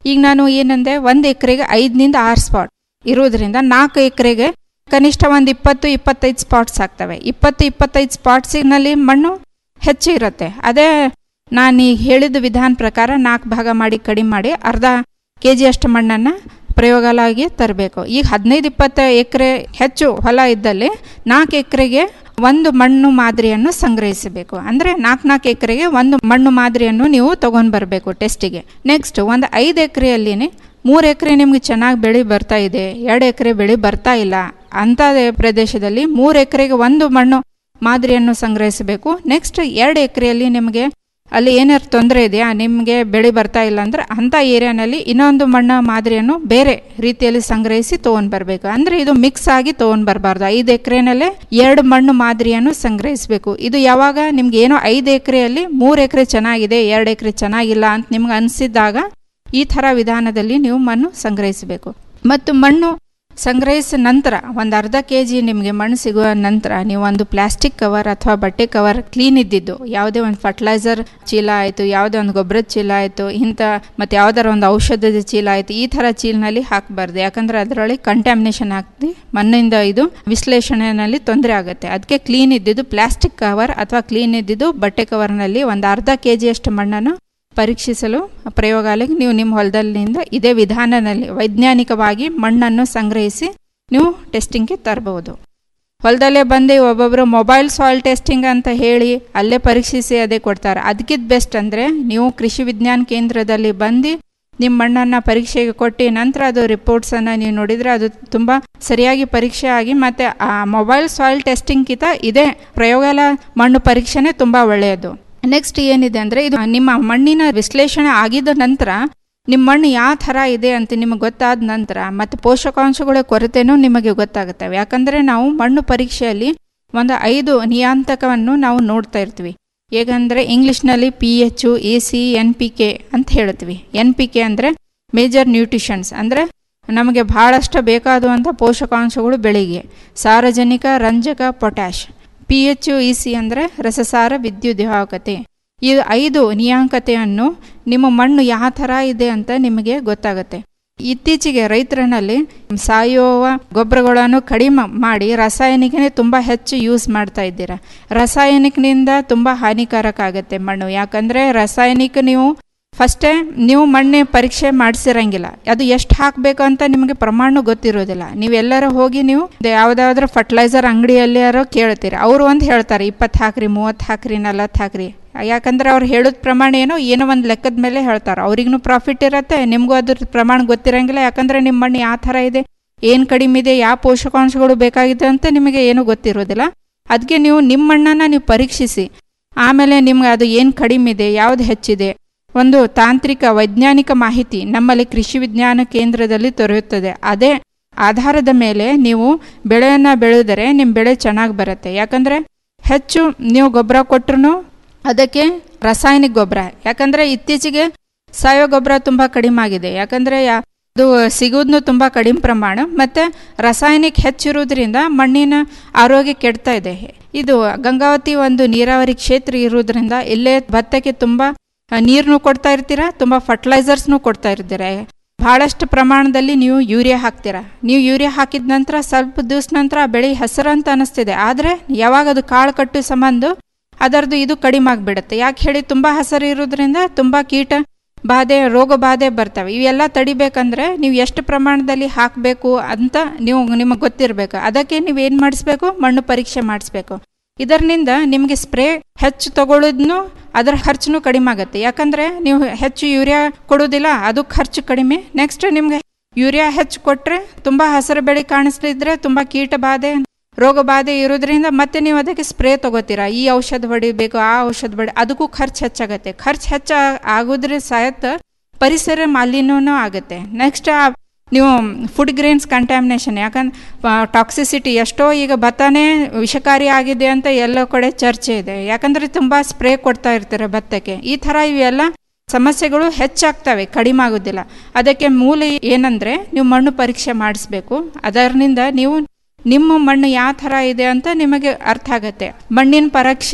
[SPEAKER 19] ಈಗ ನಾನು ಏನಂದೆ ಒಂದು ಎಕರೆಗೆ ಐದರಿಂದ ಆರು ಸ್ಪಾಟ್ ಇರೋದ್ರಿಂದ ನಾಲ್ಕು ಎಕರೆಗೆ ಕನಿಷ್ಠ ಒಂದು ಇಪ್ಪತ್ತು ಇಪ್ಪತ್ತೈದು ಸ್ಪಾಟ್ಸ್ ಆಗ್ತವೆ ಇಪ್ಪತ್ತು ಇಪ್ಪತ್ತೈದು ಸ್ಪಾಟ್ಸಿನಲ್ಲಿ ಮಣ್ಣು ಹೆಚ್ಚು ಇರುತ್ತೆ ಅದೇ ನಾನು ಈಗ ಹೇಳಿದ ವಿಧಾನ ಪ್ರಕಾರ ನಾಲ್ಕು ಭಾಗ ಮಾಡಿ ಕಡಿಮೆ ಮಾಡಿ ಅರ್ಧ ಕೆ ಜಿಯಷ್ಟು ಮಣ್ಣನ್ನು ಪ್ರಯೋಗಾಲಯಗೆ ತರಬೇಕು ಈಗ ಹದಿನೈದು ಇಪ್ಪತ್ತು ಎಕರೆ ಹೆಚ್ಚು ಹೊಲ ಇದ್ದಲ್ಲಿ ನಾಲ್ಕು ಎಕರೆಗೆ ಒಂದು ಮಣ್ಣು ಮಾದರಿಯನ್ನು ಸಂಗ್ರಹಿಸಬೇಕು ಅಂದರೆ ನಾಲ್ಕು ನಾಲ್ಕು ಎಕರೆಗೆ ಒಂದು ಮಣ್ಣು ಮಾದರಿಯನ್ನು ನೀವು ತೊಗೊಂಡು ಬರಬೇಕು ಟೆಸ್ಟಿಗೆ ನೆಕ್ಸ್ಟ್ ಒಂದು ಐದು ಎಕರೆಯಲ್ಲಿನೇ ಮೂರು ಎಕರೆ ನಿಮ್ಗೆ ಚೆನ್ನಾಗಿ ಬೆಳೆ ಬರ್ತಾ ಇದೆ ಎರಡು ಎಕರೆ ಬೆಳೆ ಬರ್ತಾ ಇಲ್ಲ ಅಂಥ ಪ್ರದೇಶದಲ್ಲಿ ಮೂರು ಎಕರೆಗೆ ಒಂದು ಮಣ್ಣು ಮಾದರಿಯನ್ನು ಸಂಗ್ರಹಿಸಬೇಕು ನೆಕ್ಸ್ಟ್ ಎರಡು ಎಕರೆಯಲ್ಲಿ ನಿಮಗೆ ಅಲ್ಲಿ ಏನಾರು ತೊಂದರೆ ಇದೆಯಾ ನಿಮಗೆ ಬೆಳೆ ಬರ್ತಾ ಇಲ್ಲ ಅಂದ್ರೆ ಅಂಥ ಏರಿಯಾನಲ್ಲಿ ಇನ್ನೊಂದು ಮಣ್ಣು ಮಾದರಿಯನ್ನು ಬೇರೆ ರೀತಿಯಲ್ಲಿ ಸಂಗ್ರಹಿಸಿ ತೊಗೊಂಡು ಬರಬೇಕು ಅಂದರೆ ಇದು ಮಿಕ್ಸ್ ಆಗಿ ತೊಗೊಂಡು ಬರಬಾರ್ದು ಐದು ಎಕರೆನಲ್ಲೇ ಎರಡು ಮಣ್ಣು ಮಾದರಿಯನ್ನು ಸಂಗ್ರಹಿಸಬೇಕು ಇದು ಯಾವಾಗ ನಿಮ್ಗೆ ಏನೋ ಐದು ಎಕರೆಯಲ್ಲಿ ಮೂರು ಎಕರೆ ಚೆನ್ನಾಗಿದೆ ಎರಡು ಎಕರೆ ಚೆನ್ನಾಗಿಲ್ಲ ಅಂತ ನಿಮ್ಗೆ ಅನಿಸಿದಾಗ ಈ ಥರ ವಿಧಾನದಲ್ಲಿ ನೀವು ಮಣ್ಣು ಸಂಗ್ರಹಿಸಬೇಕು ಮತ್ತು ಮಣ್ಣು ಸಂಗ್ರಹಿಸಿದ ನಂತರ ಒಂದು ಅರ್ಧ ಕೆ ಜಿ ನಿಮಗೆ ಮಣ್ಣು ಸಿಗುವ ನಂತರ ನೀವು ಒಂದು ಪ್ಲಾಸ್ಟಿಕ್ ಕವರ್ ಅಥವಾ ಬಟ್ಟೆ ಕವರ್ ಕ್ಲೀನ್ ಇದ್ದಿದ್ದು ಯಾವುದೇ ಒಂದು ಫರ್ಟಿಲೈಸರ್ ಚೀಲ ಆಯಿತು ಯಾವುದೇ ಒಂದು ಗೊಬ್ಬರದ ಚೀಲ ಆಯಿತು ಇಂಥ ಮತ್ತು ಯಾವುದಾರ ಒಂದು ಔಷಧದ ಚೀಲ ಆಯಿತು ಈ ಥರ ಚೀಲನಲ್ಲಿ ಹಾಕಬಾರ್ದು ಯಾಕಂದರೆ ಅದರೊಳಗೆ ಕಂಟ್ಯಾಮಿನೇಷನ್ ಆಗ್ತಿ ಮಣ್ಣಿಂದ ಇದು ವಿಶ್ಲೇಷಣೆಯಲ್ಲಿ ತೊಂದರೆ ಆಗುತ್ತೆ ಅದಕ್ಕೆ ಕ್ಲೀನ್ ಇದ್ದಿದ್ದು ಪ್ಲಾಸ್ಟಿಕ್ ಕವರ್ ಅಥವಾ ಕ್ಲೀನ್ ಇದ್ದಿದ್ದು ಬಟ್ಟೆ ಕವರ್ನಲ್ಲಿ ಒಂದು ಅರ್ಧ ಕೆ ಜಿಯಷ್ಟು ಮಣ್ಣನ್ನು ಪರೀಕ್ಷಿಸಲು ಪ್ರಯೋಗಾಲಯಕ್ಕೆ ನೀವು ನಿಮ್ಮ ಹೊಲದಲ್ಲಿಂದ ಇದೇ ವಿಧಾನದಲ್ಲಿ ವೈಜ್ಞಾನಿಕವಾಗಿ ಮಣ್ಣನ್ನು ಸಂಗ್ರಹಿಸಿ ನೀವು ಟೆಸ್ಟಿಂಗ್ಗೆ ತರಬಹುದು ಹೊಲದಲ್ಲೇ ಬಂದು ಒಬ್ಬೊಬ್ಬರು ಮೊಬೈಲ್ ಸಾಯಿಲ್ ಟೆಸ್ಟಿಂಗ್ ಅಂತ ಹೇಳಿ ಅಲ್ಲೇ ಪರೀಕ್ಷಿಸಿ ಅದೇ ಕೊಡ್ತಾರೆ ಅದಕ್ಕಿಂತ ಬೆಸ್ಟ್ ಅಂದರೆ ನೀವು ಕೃಷಿ ವಿಜ್ಞಾನ ಕೇಂದ್ರದಲ್ಲಿ ಬಂದು ನಿಮ್ಮ ಮಣ್ಣನ್ನು ಪರೀಕ್ಷೆಗೆ ಕೊಟ್ಟು ನಂತರ ಅದು ರಿಪೋರ್ಟ್ಸನ್ನು ನೀವು ನೋಡಿದರೆ ಅದು ತುಂಬ ಸರಿಯಾಗಿ ಪರೀಕ್ಷೆ ಆಗಿ ಮತ್ತು ಆ ಮೊಬೈಲ್ ಸಾಯಿಲ್ ಟೆಸ್ಟಿಂಗ್ಗಿಂತ ಇದೇ ಪ್ರಯೋಗಾಲಯ ಮಣ್ಣು ಪರೀಕ್ಷೆನೇ ತುಂಬ ಒಳ್ಳೆಯದು ನೆಕ್ಸ್ಟ್ ಏನಿದೆ ಅಂದರೆ ಇದು ನಿಮ್ಮ ಮಣ್ಣಿನ ವಿಶ್ಲೇಷಣೆ ಆಗಿದ ನಂತರ ನಿಮ್ಮ ಮಣ್ಣು ಯಾವ ಥರ ಇದೆ ಅಂತ ನಿಮಗೆ ಗೊತ್ತಾದ ನಂತರ ಮತ್ತು ಪೋಷಕಾಂಶಗಳ ಕೊರತೆನೂ ನಿಮಗೆ ಗೊತ್ತಾಗುತ್ತೆ ಯಾಕಂದರೆ ನಾವು ಮಣ್ಣು ಪರೀಕ್ಷೆಯಲ್ಲಿ ಒಂದು ಐದು ನಿಯಾಂತಕವನ್ನು ನಾವು ನೋಡ್ತಾ ಇರ್ತೀವಿ ಹೇಗಂದರೆ ಇಂಗ್ಲೀಷ್ನಲ್ಲಿ P H E C N P K ಅಂತ ಹೇಳ್ತೀವಿ ಎನ್ ಪಿ ಕೆ ಅಂದರೆ ಮೇಜರ್ ನ್ಯೂಟ್ರಿಷನ್ಸ್ ಅಂದರೆ ನಮಗೆ ಭಾಳಷ್ಟು ಬೇಕಾದಂಥ ಪೋಷಕಾಂಶಗಳು ಬೆಳೆಗೆ ಸಾರಜನಿಕ ರಂಜಕ potash P H E C ಅಂದರೆ ರಸಸಾರ ವಿದ್ಯುದ್ವಾಹಕತೆ ಈ ಐದು ನಿಯಾಂಕತೆಯನ್ನು ನಿಮ್ಮ ಮಣ್ಣು ಯಾವ ಥರ ಇದೆ ಅಂತ ನಿಮಗೆ ಗೊತ್ತಾಗುತ್ತೆ ಇತ್ತೀಚೆಗೆ ರೈತರಲ್ಲಿ ಸಾವಯವ ಗೊಬ್ಬರಗಳನ್ನು ಕಡಿಮೆ ಮಾಡಿ ರಾಸಾಯನಿಕನೇ ತುಂಬ ಹೆಚ್ಚು ಯೂಸ್ ಮಾಡ್ತಾ ಇದ್ದೀರಾ ರಾಸಾಯನಿಕನಿಂದ ತುಂಬ ಹಾನಿಕಾರಕ ಆಗುತ್ತೆ ಮಣ್ಣು ಯಾಕಂದರೆ ರಾಸಾಯನಿಕ ನೀವು ಫಸ್ಟೇ ನೀವು ಮಣ್ಣೆ ಪರೀಕ್ಷೆ ಮಾಡಿಸಿರಂಗಿಲ್ಲ ಅದು ಎಷ್ಟು ಹಾಕಬೇಕು ಅಂತ ನಿಮಗೆ ಪ್ರಮಾಣ ಗೊತ್ತಿರೋದಿಲ್ಲ ನೀವೆಲ್ಲರೂ ಹೋಗಿ ನೀವು ಯಾವುದಾದ್ರೂ ಫರ್ಟಿಲೈಸರ್ ಅಂಗಡಿಯಲ್ಲಿಯಾರೋ ಕೇಳ್ತೀರಿ ಅವರು ಒಂದು ಹೇಳ್ತಾರೆ ಇಪ್ಪತ್ತು ಹಾಕ್ರಿ ಮೂವತ್ತು ಹಾಕ್ರಿ ನಲವತ್ತು ಹಾಕ್ರಿ ಯಾಕಂದ್ರೆ ಅವ್ರು ಹೇಳೋದ್ ಪ್ರಮಾಣ ಏನೋ ಏನೋ ಒಂದು ಲೆಕ್ಕದ ಮೇಲೆ ಹೇಳ್ತಾರೆ ಅವ್ರಿಗೂ ಪ್ರಾಫಿಟ್ ಇರುತ್ತೆ ನಿಮಗೂ ಅದ್ರ ಪ್ರಮಾಣ ಗೊತ್ತಿರಂಗಿಲ್ಲ ಯಾಕಂದರೆ ನಿಮ್ಮ ಮಣ್ಣು ಯಾವ ಥರ ಇದೆ ಏನು ಕಡಿಮೆ ಇದೆ ಯಾವ ಪೋಷಕಾಂಶಗಳು ಬೇಕಾಗಿದೆ ಅಂತ ನಿಮಗೆ ಏನೂ ಗೊತ್ತಿರೋದಿಲ್ಲ ಅದಕ್ಕೆ ನೀವು ನಿಮ್ಮ ಮಣ್ಣನ್ನು ನೀವು ಪರೀಕ್ಷಿಸಿ ಆಮೇಲೆ ನಿಮ್ಗೆ ಅದು ಏನು ಕಡಿಮೆ ಇದೆ ಯಾವುದು ಹೆಚ್ಚಿದೆ ಒಂದು ತಾಂತ್ರಿಕ ವೈಜ್ಞಾನಿಕ ಮಾಹಿತಿ ನಮ್ಮಲ್ಲಿ ಕೃಷಿ ವಿಜ್ಞಾನ ಕೇಂದ್ರದಲ್ಲಿ ದೊರೆಯುತ್ತದೆ ಅದೇ ಆಧಾರದ ಮೇಲೆ ನೀವು ಬೆಳೆಯನ್ನು ಬೆಳೆದರೆ ನಿಮ್ಮ ಬೆಳೆ ಚೆನ್ನಾಗಿ ಬರುತ್ತೆ ಯಾಕಂದರೆ ಹೆಚ್ಚು ನೀವು ಗೊಬ್ಬರ ಕೊಟ್ಟರು ಅದಕ್ಕೆ ರಾಸಾಯನಿಕ ಗೊಬ್ಬರ ಯಾಕಂದರೆ ಇತ್ತೀಚೆಗೆ ಸಾವಯವ ಗೊಬ್ಬರ ತುಂಬ ಕಡಿಮೆ ಆಗಿದೆ ಯಾಕಂದರೆ ಅದು ಸಿಗೋದನ್ನು ತುಂಬ ಕಡಿಮೆ ಪ್ರಮಾಣ ಮತ್ತು ರಾಸಾಯನಿಕ ಹೆಚ್ಚಿರೋದ್ರಿಂದ ಮಣ್ಣಿನ ಆರೋಗ್ಯ ಕೆಡ್ತಾ ಇದೆ ಇದು ಗಂಗಾವತಿ ಒಂದು ನೀರಾವರಿ ಕ್ಷೇತ್ರ ಇರೋದ್ರಿಂದ ಇಲ್ಲೇ ಭತ್ತಕ್ಕೆ ತುಂಬ ನೀರನ್ನು ಕೊಡ್ತಾ ಇರ್ತೀರಾ ತುಂಬ ಫರ್ಟಿಲೈಸರ್ಸ್ನು ಕೊಡ್ತಾ ಇರ್ತೀರ ಭಾಳಷ್ಟು ಪ್ರಮಾಣದಲ್ಲಿ ನೀವು ಯೂರಿಯಾ ಹಾಕ್ತೀರಾ ನೀವು ಯೂರಿಯಾ ಹಾಕಿದ ನಂತರ ಸ್ವಲ್ಪ ದಿವಸ ನಂತರ ಆ ಬೆಳೆ ಹೆಸರು ಅಂತ ಅನಿಸ್ತಿದೆ ಆದರೆ ಯಾವಾಗ ಅದು ಕಾಳು ಕಟ್ಟು ಸಂಬಂಧ ಅದರದ್ದು ಇದು ಕಡಿಮೆ ಆಗಿಬಿಡುತ್ತೆ ಯಾಕೆ ಹೇಳಿ ತುಂಬ ಹಸರು ಇರೋದ್ರಿಂದ ತುಂಬ ಕೀಟ ಬಾಧೆ ರೋಗ ಬಾಧೆ ಬರ್ತವೆ ಇವೆಲ್ಲ ತಡಿಬೇಕಂದ್ರೆ ನೀವು ಎಷ್ಟು ಪ್ರಮಾಣದಲ್ಲಿ ಹಾಕಬೇಕು ಅಂತ ನೀವು ನಿಮಗೆ ಗೊತ್ತಿರಬೇಕು ಅದಕ್ಕೆ ನೀವು ಏನು ಮಾಡಿಸ್ಬೇಕು ಮಣ್ಣು ಪರೀಕ್ಷೆ ಮಾಡಿಸ್ಬೇಕು ಇದರಿಂದ ನಿಮಗೆ ಸ್ಪ್ರೇ ಹೆಚ್ಚು ತಗೊಳ್ಳೋದ್ನು ಅದರ ಖರ್ಚು ಕಡಿಮೆ ಆಗುತ್ತೆ ಯಾಕಂದರೆ ನೀವು ಹೆಚ್ಚು ಯೂರಿಯಾ ಕೊಡೋದಿಲ್ಲ ಅದು ಖರ್ಚು ಕಡಿಮೆ ನೆಕ್ಸ್ಟ್ ನಿಮಗೆ ಯೂರಿಯಾ ಹೆಚ್ಚು ಕೊಟ್ಟರೆ ತುಂಬ ಹಸಿರು ಬೆಳೆ ಕಾಣಿಸ್ತಿದ್ರೆ ತುಂಬ ಕೀಟ ಬಾಧೆ ರೋಗ ಬಾಧೆ ಇರೋದ್ರಿಂದ ಮತ್ತೆ ನೀವು ಅದಕ್ಕೆ ಸ್ಪ್ರೇ ತಗೋತೀರಾ ಈ ಔಷಧ ಹೊಡಿಬೇಕು ಆ ಔಷಧ ಹೊಡಿ ಅದಕ್ಕೂ ಖರ್ಚು ಹೆಚ್ಚಾಗತ್ತೆ ಖರ್ಚು ಹೆಚ್ಚ ಆಗೋದ್ರ ಸಹಿತ ಪರಿಸರ ಮಾಲಿನ್ಯನೂ ಆಗುತ್ತೆ ನೆಕ್ಸ್ಟ್ ನೀವು ಫುಡ್ ಗ್ರೇನ್ಸ್ ಕಂಟ್ಯಾಮಿನೇಷನ್ ಯಾಕಂದ್ರೆ ಟಾಕ್ಸಿಸಿಟಿ ಎಷ್ಟೋ ಈಗ ಭತ್ತನೇ ವಿಷಕಾರಿ ಆಗಿದೆ ಅಂತ ಎಲ್ಲ ಕಡೆ ಚರ್ಚೆ ಇದೆ ಯಾಕಂದರೆ ತುಂಬ ಸ್ಪ್ರೇ ಕೊಡ್ತಾ ಇರ್ತಾರೆ ಭತ್ತಕ್ಕೆ ಈ ಥರ ಇವೆಲ್ಲ ಸಮಸ್ಯೆಗಳು ಹೆಚ್ಚಾಗ್ತವೆ ಕಡಿಮೆ ಆಗೋದಿಲ್ಲ ಅದಕ್ಕೆ ಮೂಲ ಏನಂದರೆ ನೀವು ಮಣ್ಣು ಪರೀಕ್ಷೆ ಮಾಡಿಸ್ಬೇಕು ಅದರಿಂದ ನೀವು ನಿಮ್ಮ ಮಣ್ಣು ಯಾವ ಥರ ಇದೆ ಅಂತ ನಿಮಗೆ ಅರ್ಥ ಆಗುತ್ತೆ ಮಣ್ಣಿನ ಪರೀಕ್ಷೆ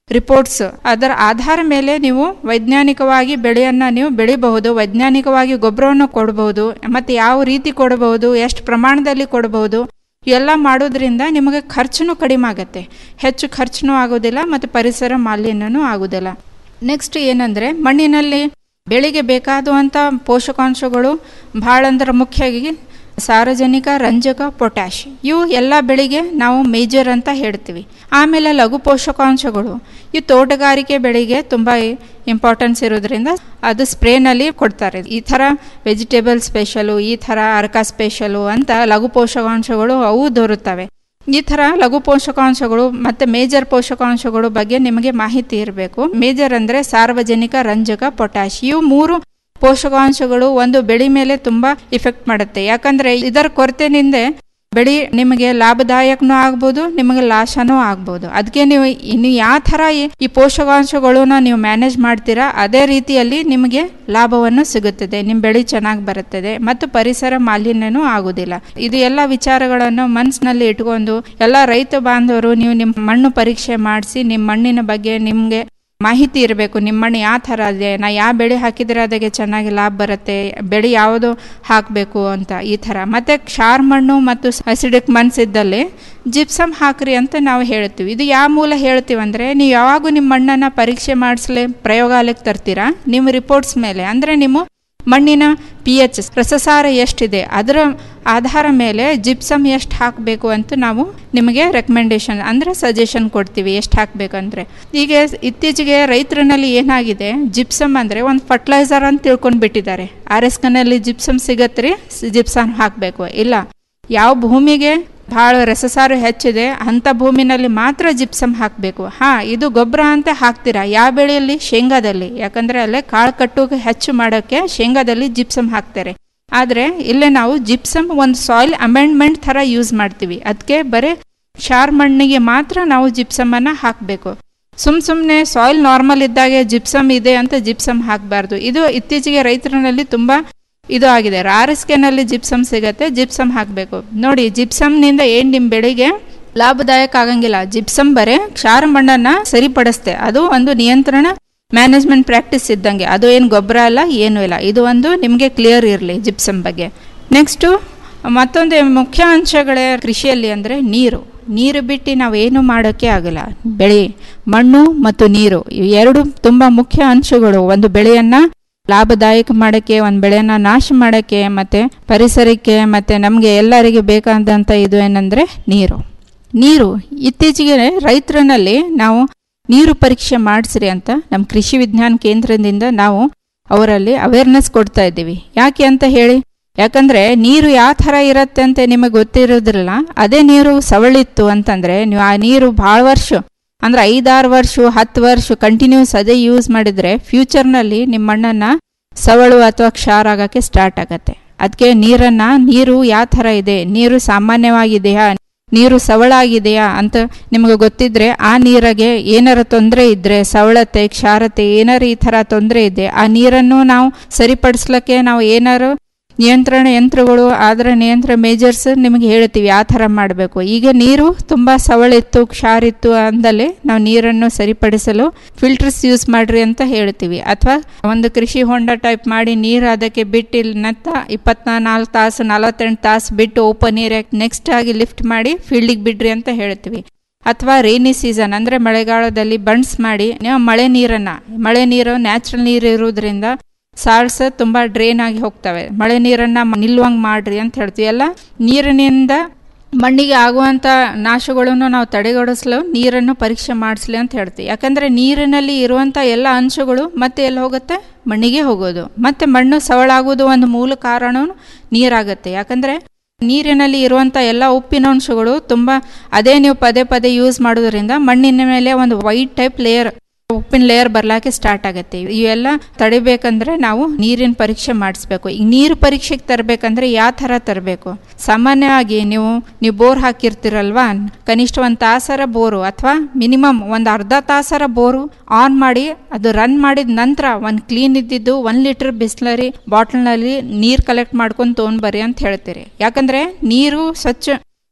[SPEAKER 19] ರಿಪೋರ್ಟ್ಸ್ ಅದರ ಆಧಾರ ಮೇಲೆ ನೀವು ವೈಜ್ಞಾನಿಕವಾಗಿ ಬೆಳೆಯನ್ನು ನೀವು ಬೆಳಿಬಹುದು ವೈಜ್ಞಾನಿಕವಾಗಿ ಗೊಬ್ಬರವನ್ನು ಕೊಡಬಹುದು ಮತ್ತು ಯಾವ ರೀತಿ ಕೊಡಬಹುದು ಎಷ್ಟು ಪ್ರಮಾಣದಲ್ಲಿ ಕೊಡಬಹುದು ಎಲ್ಲ ಮಾಡೋದ್ರಿಂದ ನಿಮಗೆ ಖರ್ಚುನೂ ಕಡಿಮೆ ಆಗುತ್ತೆ ಹೆಚ್ಚು ಖರ್ಚುನೂ ಆಗೋದಿಲ್ಲ ಮತ್ತು ಪರಿಸರ ಮಾಲಿನ್ಯನೂ ಆಗೋದಿಲ್ಲ ನೆಕ್ಸ್ಟ್ ಏನಂದರೆ ಮಣ್ಣಿನಲ್ಲಿ ಬೆಳೆಗೆ ಬೇಕಾದಂಥ ಪೋಷಕಾಂಶಗಳು ಭಾಳ ಅಂದ್ರೆ ಮುಖ್ಯವಾಗಿ ಸಾರಜನಿಕ ರಂಜಕ ಪೊಟ್ಯಾಶ್ ಇವು ಎಲ್ಲ ಬೆಳೆಗೆ ನಾವು ಮೇಜರ್ ಅಂತ ಹೇಳ್ತೀವಿ ಆಮೇಲೆ ಲಘು ಪೋಷಕಾಂಶಗಳು ಈ ತೋಟಗಾರಿಕೆ ಬೆಳೆಗೆ ತುಂಬ ಇಂಪಾರ್ಟೆನ್ಸ್ ಇರೋದ್ರಿಂದ ಅದು ಸ್ಪ್ರೇನಲ್ಲಿ ಕೊಡ್ತಾರೆ ಈ ಥರ ವೆಜಿಟೇಬಲ್ ಸ್ಪೆಷಲು ಈ ಥರ ಅರ್ಕ ಸ್ಪೆಷಲು ಅಂತ ಲಘು ಪೋಷಕಾಂಶಗಳು ಅವು ದೊರೆತವೆ ಈ ಥರ ಲಘು ಪೋಷಕಾಂಶಗಳು ಮತ್ತು ಮೇಜರ್ ಪೋಷಕಾಂಶಗಳು ಬಗ್ಗೆ ನಿಮಗೆ ಮಾಹಿತಿ ಇರಬೇಕು ಮೇಜರ್ ಅಂದರೆ ಸಾರ್ವಜನಿಕ ರಂಜಕ ಪೊಟ್ಯಾಶ್ ಇವು ಮೂರು ಪೋಷಕಾಂಶಗಳು ಒಂದು ಬೆಳೆ ಮೇಲೆ ತುಂಬ ಇಫೆಕ್ಟ್ ಮಾಡುತ್ತೆ ಯಾಕಂದರೆ ಇದರ ಕೊರತೆನಿಂದ ಬೆಳೆ ನಿಮಗೆ ಲಾಭದಾಯಕನೂ ಆಗ್ಬೋದು ನಿಮಗೆ ಲಾಸನೂ ಆಗ್ಬೋದು ಅದಕ್ಕೆ ನೀವು ಇನ್ನು ಯಾವ ಥರ ಈ- ಈ ಪೋಷಕಾಂಶಗಳನ್ನ ನೀವು ಮ್ಯಾನೇಜ್ ಮಾಡ್ತೀರಾ ಅದೇ ರೀತಿಯಲ್ಲಿ ನಿಮಗೆ ಲಾಭವನ್ನು ಸಿಗುತ್ತದೆ ನಿಮ್ಮ ಬೆಳೆ ಚೆನ್ನಾಗಿ ಬರುತ್ತದೆ ಮತ್ತು ಪರಿಸರ ಮಾಲಿನ್ಯನೂ ಆಗುವುದಿಲ್ಲ ಇದು ಎಲ್ಲ ವಿಚಾರಗಳನ್ನು ಮನಸ್ಸಿನಲ್ಲಿ ಇಟ್ಕೊಂಡು ಎಲ್ಲ ರೈತ ಬಾಂಧವರು ನೀವು ನಿಮ್ಮ ಮಣ್ಣು ಪರೀಕ್ಷೆ ಮಾಡಿಸಿ ನಿಮ್ಮ ಮಣ್ಣಿನ ಬಗ್ಗೆ ನಿಮಗೆ ಮಾಹಿತಿ ಇರಬೇಕು ನಿಮ್ಮ ಮಣ್ಣು ಯಾವ ಥರ ಇದೆ ನಾ ಯಾವ ಬೆಳೆ ಹಾಕಿದರೆ ಅದಕ್ಕೆ ಚೆನ್ನಾಗಿ ಲಾಭ ಬರುತ್ತೆ ಬೆಳೆ ಯಾವುದು ಹಾಕಬೇಕು ಅಂತ ಈ ಥರ ಮತ್ತು ಕ್ಷಾರ ಮಣ್ಣು ಮತ್ತು ಅಸಿಡಿಕ್ ಮನ್ಸಿದ್ದಲ್ಲಿ ಜಿಪ್ಸಮ್ ಹಾಕ್ರಿ ಅಂತ ನಾವು ಹೇಳ್ತೀವಿ ಇದು ಯಾವ ಮೂಲ ಹೇಳ್ತೀವಿ ಅಂದರೆ ನೀವು ಯಾವಾಗೂ ನಿಮ್ಮ ಮಣ್ಣನ್ನು ಪರೀಕ್ಷೆ ಮಾಡಿಸ್ಲೆ ಪ್ರಯೋಗಾಲಯಕ್ಕೆ ತರ್ತೀರಾ ನಿಮ್ಮ ರಿಪೋರ್ಟ್ಸ್ ಮೇಲೆ ಅಂದರೆ ನಿಮ್ಮ ಮಣ್ಣಿನ ಪಿ ಎಚ್ ರಸಸಾರ ಎಷ್ಟಿದೆ ಅದರ ಆಧಾರ ಮೇಲೆ ಜಿಪ್ಸಮ್ ಎಷ್ಟು ಹಾಕಬೇಕು ಅಂತ ನಾವು ನಿಮಗೆ ರೆಕಮೆಂಡೇಶನ್ ಅಂದರೆ ಸಜೆಷನ್ ಕೊಡ್ತೀವಿ ಎಷ್ಟು ಹಾಕಬೇಕು ಅಂದರೆ ಈಗ ಇತ್ತೀಚೆಗೆ ರೈತರಲ್ಲಿ ಏನಾಗಿದೆ ಜಿಪ್ಸಮ್ ಅಂದರೆ ಒಂದು ಫರ್ಟಿಲೈಸರ್ ಅಂತ ತಿಳ್ಕೊಂಡು ಬಿಟ್ಟಿದ್ದಾರೆ ಆರ್ ಎಸ್ ಕನಲ್ಲಿ ಜಿಪ್ಸಮ್ ಸಿಗತ್ತೆ ರೀ ಜಿಪ್ಸಮ್ ಹಾಕಬೇಕು ಇಲ್ಲ ಯಾವ ಭೂಮಿಗೆ ಭಾಳ ರಸಸಾರ ಹೆಚ್ಚಿದೆ ಅಂಥ ಭೂಮಿನಲ್ಲಿ ಮಾತ್ರ ಜಿಪ್ಸಮ್ ಹಾಕಬೇಕು ಹಾಂ ಇದು ಗೊಬ್ಬರ ಅಂತ ಹಾಕ್ತೀರಾ ಯಾವ ಬೆಳೆಯಲ್ಲಿ ಶೇಂಗಾದಲ್ಲಿ ಯಾಕಂದರೆ ಅಲ್ಲೇ ಕಾಳು ಕಟ್ಟೋಕೆ ಹೆಚ್ಚು ಮಾಡೋಕ್ಕೆ ಶೇಂಗಾದಲ್ಲಿ ಜಿಪ್ಸಮ್ ಹಾಕ್ತಾರೆ ಆದರೆ ಇಲ್ಲೇ ನಾವು ಜಿಪ್ಸಮ್ ಒಂದು ಸಾಯಿಲ್ ಅಮೆಂಡ್ಮೆಂಟ್ ಥರ ಯೂಸ್ ಮಾಡ್ತೀವಿ ಅದಕ್ಕೆ ಬರೀ ಕ್ಷಾರ್ ಮಣ್ಣಿಗೆ ಮಾತ್ರ ನಾವು ಜಿಪ್ಸಮನ್ನು ಹಾಕಬೇಕು ಸುಮ್ ಸುಮ್ಮನೆ ಸಾಯಿಲ್ ನಾರ್ಮಲ್ ಇದ್ದಾಗೆ ಜಿಪ್ಸಮ್ ಇದೆ ಅಂತ ಜಿಪ್ಸಮ್ ಹಾಕಬಾರ್ದು ಇದು ಇತ್ತೀಚೆಗೆ ರೈತರಲ್ಲಿ ತುಂಬ ಇದು ಆಗಿದೆ ಆರ್ ಎಸ್ ಕೆನಲ್ಲಿ ಜಿಪ್ಸಮ್ ಸಿಗತ್ತೆ ಜಿಪ್ಸಮ್ ಹಾಕಬೇಕು ನೋಡಿ ಜಿಪ್ಸಮ್ನಿಂದ ಏನು ನಿಮ್ಮ ಬೆಳೆಗೆ ಲಾಭದಾಯಕ ಆಗಂಗಿಲ್ಲ ಜಿಪ್ಸಮ್ ಬರೇ ಕ್ಷಾರ ಮಣ್ಣನ್ನು ಸರಿಪಡಿಸ್ತೆ ಅದು ಒಂದು ನಿಯಂತ್ರಣ ಮ್ಯಾನೇಜ್ಮೆಂಟ್ ಪ್ರಾಕ್ಟೀಸ್ ಇದ್ದಂಗೆ ಅದು ಏನು ಗೊಬ್ಬರ ಅಲ್ಲ ಏನೂ ಇಲ್ಲ ಇದು ಒಂದು ನಿಮಗೆ ಕ್ಲಿಯರ್ ಇರಲಿ ಜಿಪ್ಸಮ್ ಬಗ್ಗೆ ನೆಕ್ಸ್ಟು ಮತ್ತೊಂದು ಮುಖ್ಯ ಅಂಶಗಳೇ ಕೃಷಿಯಲ್ಲಿ ಅಂದರೆ ನೀರು ನೀರು ಬಿಟ್ಟು ನಾವು ಏನು ಮಾಡೋಕ್ಕೆ ಆಗಲ್ಲ ಬೆಳೆ ಮಣ್ಣು ಮತ್ತು ನೀರು ಇವು ಎರಡು ತುಂಬ ಮುಖ್ಯ ಅಂಶಗಳು ಒಂದು ಬೆಳೆಯನ್ನು ಲಾಭದಾಯಕ ಮಾಡೋಕ್ಕೆ ಒಂದು ಬೆಳೆಯನ್ನು ನಾಶ ಮಾಡೋಕ್ಕೆ ಮತ್ತು ಪರಿಸರಕ್ಕೆ ಮತ್ತು ನಮಗೆ ಎಲ್ಲರಿಗೆ ಬೇಕಾದಂಥ ಇದು ಏನಂದರೆ ನೀರು ನೀರು ಇತ್ತೀಚೆಗೆ ರೈತರಲ್ಲಿ ನಾವು ನೀರು ಪರೀಕ್ಷೆ ಮಾಡಿಸ್ರಿ ಅಂತ ನಮ್ಮ ಕೃಷಿ ವಿಜ್ಞಾನ ಕೇಂದ್ರದಿಂದ ನಾವು ಅವರಲ್ಲಿ ಅವೇರ್ನೆಸ್ ಕೊಡ್ತಾ ಇದ್ದೀವಿ ಯಾಕೆ ಅಂತ ಹೇಳಿ ಯಾಕಂದರೆ ನೀರು ಯಾವ ಥರ ಇರುತ್ತೆ ಅಂತ ನಿಮಗೆ ಗೊತ್ತಿರೋದ್ರಲ್ಲ ಅದೇ ನೀರು ಸವಳಿತ್ತು ಅಂತಂದರೆ ನೀವು ಆ ನೀರು ಭಾಳ ವರ್ಷ ಅಂದರೆ ಐದಾರು ವರ್ಷ ಹತ್ತು ವರ್ಷ ಕಂಟಿನ್ಯೂಸ್ ಅದೇ ಯೂಸ್ ಮಾಡಿದರೆ ಫ್ಯೂಚರ್ನಲ್ಲಿ ನಿಮ್ಮ ಮಣ್ಣನ್ನು ಸವಳು ಅಥವಾ ಕ್ಷಾರ ಆಗೋಕ್ಕೆ ಸ್ಟಾರ್ಟ್ ಆಗತ್ತೆ ಅದಕ್ಕೆ ನೀರನ್ನು ನೀರು ಯಾವ ಥರ ಇದೆ ನೀರು ಸಾಮಾನ್ಯವಾಗಿದೆಯಾ ನೀರು ಸವಳಾಗಿದೆಯಾ ಅಂತ ನಿಮಗೆ ಗೊತ್ತಿದ್ರೆ ಆ ನೀರಿಗೆ ಏನಾರ ತೊಂದರೆ ಇದ್ದರೆ ಸವಳತೆ ಕ್ಷಾರತೆ ಏನಾರ ಈ ಥರ ತೊಂದರೆ ಇದೆ ಆ ನೀರನ್ನು ನಾವು ಸರಿಪಡಿಸ್ಲಿಕ್ಕೆ ನಾವು ಏನಾರು ನಿಯಂತ್ರಣ ಯಂತ್ರಗಳು ಅದರ ನಿಯಂತ್ರಣ ಮೇಜರ್ಸ್ ನಿಮಗೆ ಹೇಳ್ತೀವಿ ಆ ಥರ ಮಾಡಬೇಕು ಈಗ ನೀರು ತುಂಬ ಸವಳಿತ್ತು ಕ್ಷಾರಿತ್ತು ಅಂದಲ್ಲಿ ನಾವು ನೀರನ್ನು ಸರಿಪಡಿಸಲು ಫಿಲ್ಟರ್ಸ್ ಯೂಸ್ ಮಾಡ್ರಿ ಅಂತ ಹೇಳ್ತೀವಿ ಅಥವಾ ಒಂದು ಕೃಷಿ ಹೊಂಡ ಟೈಪ್ ಮಾಡಿ ನೀರು ಅದಕ್ಕೆ ಬಿಟ್ಟು ಇಲ್ಲಿ ನತ್ತ ಇಪ್ಪತ್ನಾಲ್ಕು ತಾಸು ನಲವತ್ತೆಂಟು ತಾಸು ಬಿಟ್ಟು ಓಪನ್ ಏರಿಯಾಕ್ಕೆ ನೆಕ್ಸ್ಟ್ ಆಗಿ ಲಿಫ್ಟ್ ಮಾಡಿ ಫೀಲ್ಡಿಗೆ ಬಿಡ್ರಿ ಅಂತ ಹೇಳ್ತೀವಿ ಅಥವಾ ರೈನಿ ಸೀಸನ್ ಅಂದರೆ ಮಳೆಗಾಲದಲ್ಲಿ ಬಂಡ್ಸ್ ಮಾಡಿ ನೀವು ಮಳೆ ನೀರನ್ನು ಮಳೆ ನೀರು ನ್ಯಾಚುರಲ್ ನೀರು ಇರೋದ್ರಿಂದ ಸಾಲ್ಸ್ ತುಂಬ ಡ್ರೈನ್ ಆಗಿ ಹೋಗ್ತವೆ ಮಳೆ ನೀರನ್ನು ನಿಲ್ಲುವಂಗೆ ಮಾಡ್ರಿ ಅಂತ ಹೇಳ್ತೀವಿ ಎಲ್ಲ ನೀರಿನಿಂದ ಮಣ್ಣಿಗೆ ಆಗುವಂಥ ನಾಶಗಳನ್ನು ನಾವು ತಡೆಗಡಿಸಲು ನೀರನ್ನು ಪರೀಕ್ಷೆ ಮಾಡಿಸ್ಲಿ ಅಂತ ಹೇಳ್ತೀವಿ ಯಾಕಂದರೆ ನೀರಿನಲ್ಲಿ ಇರುವಂಥ ಎಲ್ಲ ಅಂಶಗಳು ಮತ್ತೆ ಎಲ್ಲಿ ಹೋಗುತ್ತೆ ಮಣ್ಣಿಗೆ ಹೋಗೋದು ಮತ್ತು ಮಣ್ಣು ಸವಳಾಗೋದು ಒಂದು ಮೂಲ ಕಾರಣವೂ ನೀರಾಗುತ್ತೆ ಯಾಕಂದರೆ ನೀರಿನಲ್ಲಿ ಇರುವಂಥ ಎಲ್ಲ ಉಪ್ಪಿನಾಂಶಗಳು ತುಂಬ ಅದೇ ನೀವು ಪದೇ ಪದೇ ಯೂಸ್ ಮಾಡೋದ್ರಿಂದ ಮಣ್ಣಿನ ಮೇಲೆ ಒಂದು ವೈಟ್ ಟೈಪ್ ಲೇಯರ್ ಉಪ್ಪಿನ ಲೇಯರ್ ಬರ್ಲಾಕೆ ಸ್ಟಾರ್ಟ್ ಆಗುತ್ತೆ ಇವೆಲ್ಲ ತಡಿಬೇಕಂದ್ರೆ ನಾವು ನೀರಿನ ಪರೀಕ್ಷೆ ಮಾಡಿಸ್ಬೇಕು ಈಗ ನೀರು ಪರೀಕ್ಷೆಗೆ ತರಬೇಕಂದ್ರೆ ಯಾವ ಥರ ತರಬೇಕು ಸಾಮಾನ್ಯವಾಗಿ ನೀವು ನೀವು ಬೋರ್ ಹಾಕಿರ್ತೀರಲ್ವಾ ಕನಿಷ್ಠ ಒಂದು ತಾಸರ ಬೋರು ಅಥವಾ ಮಿನಿಮಮ್ ಒಂದು ಅರ್ಧ ತಾಸರ ಬೋರು ಆನ್ ಮಾಡಿ ಅದು ರನ್ ಮಾಡಿದ ನಂತರ ಒಂದು ಕ್ಲೀನ್ ಇದ್ದಿದ್ದು ಒಂದು ಲೀಟರ್ ಬಿಸ್ಲರಿ ಬಾಟ್ಲ್ನಲ್ಲಿ ನೀರು ಕಲೆಕ್ಟ್ ಮಾಡ್ಕೊಂಡು ತೊಗೊಂಡ್ಬರ್ರಿ ಅಂತ ಹೇಳ್ತೀರಿ ಯಾಕಂದರೆ ನೀರು ಸ್ವಚ್ಛ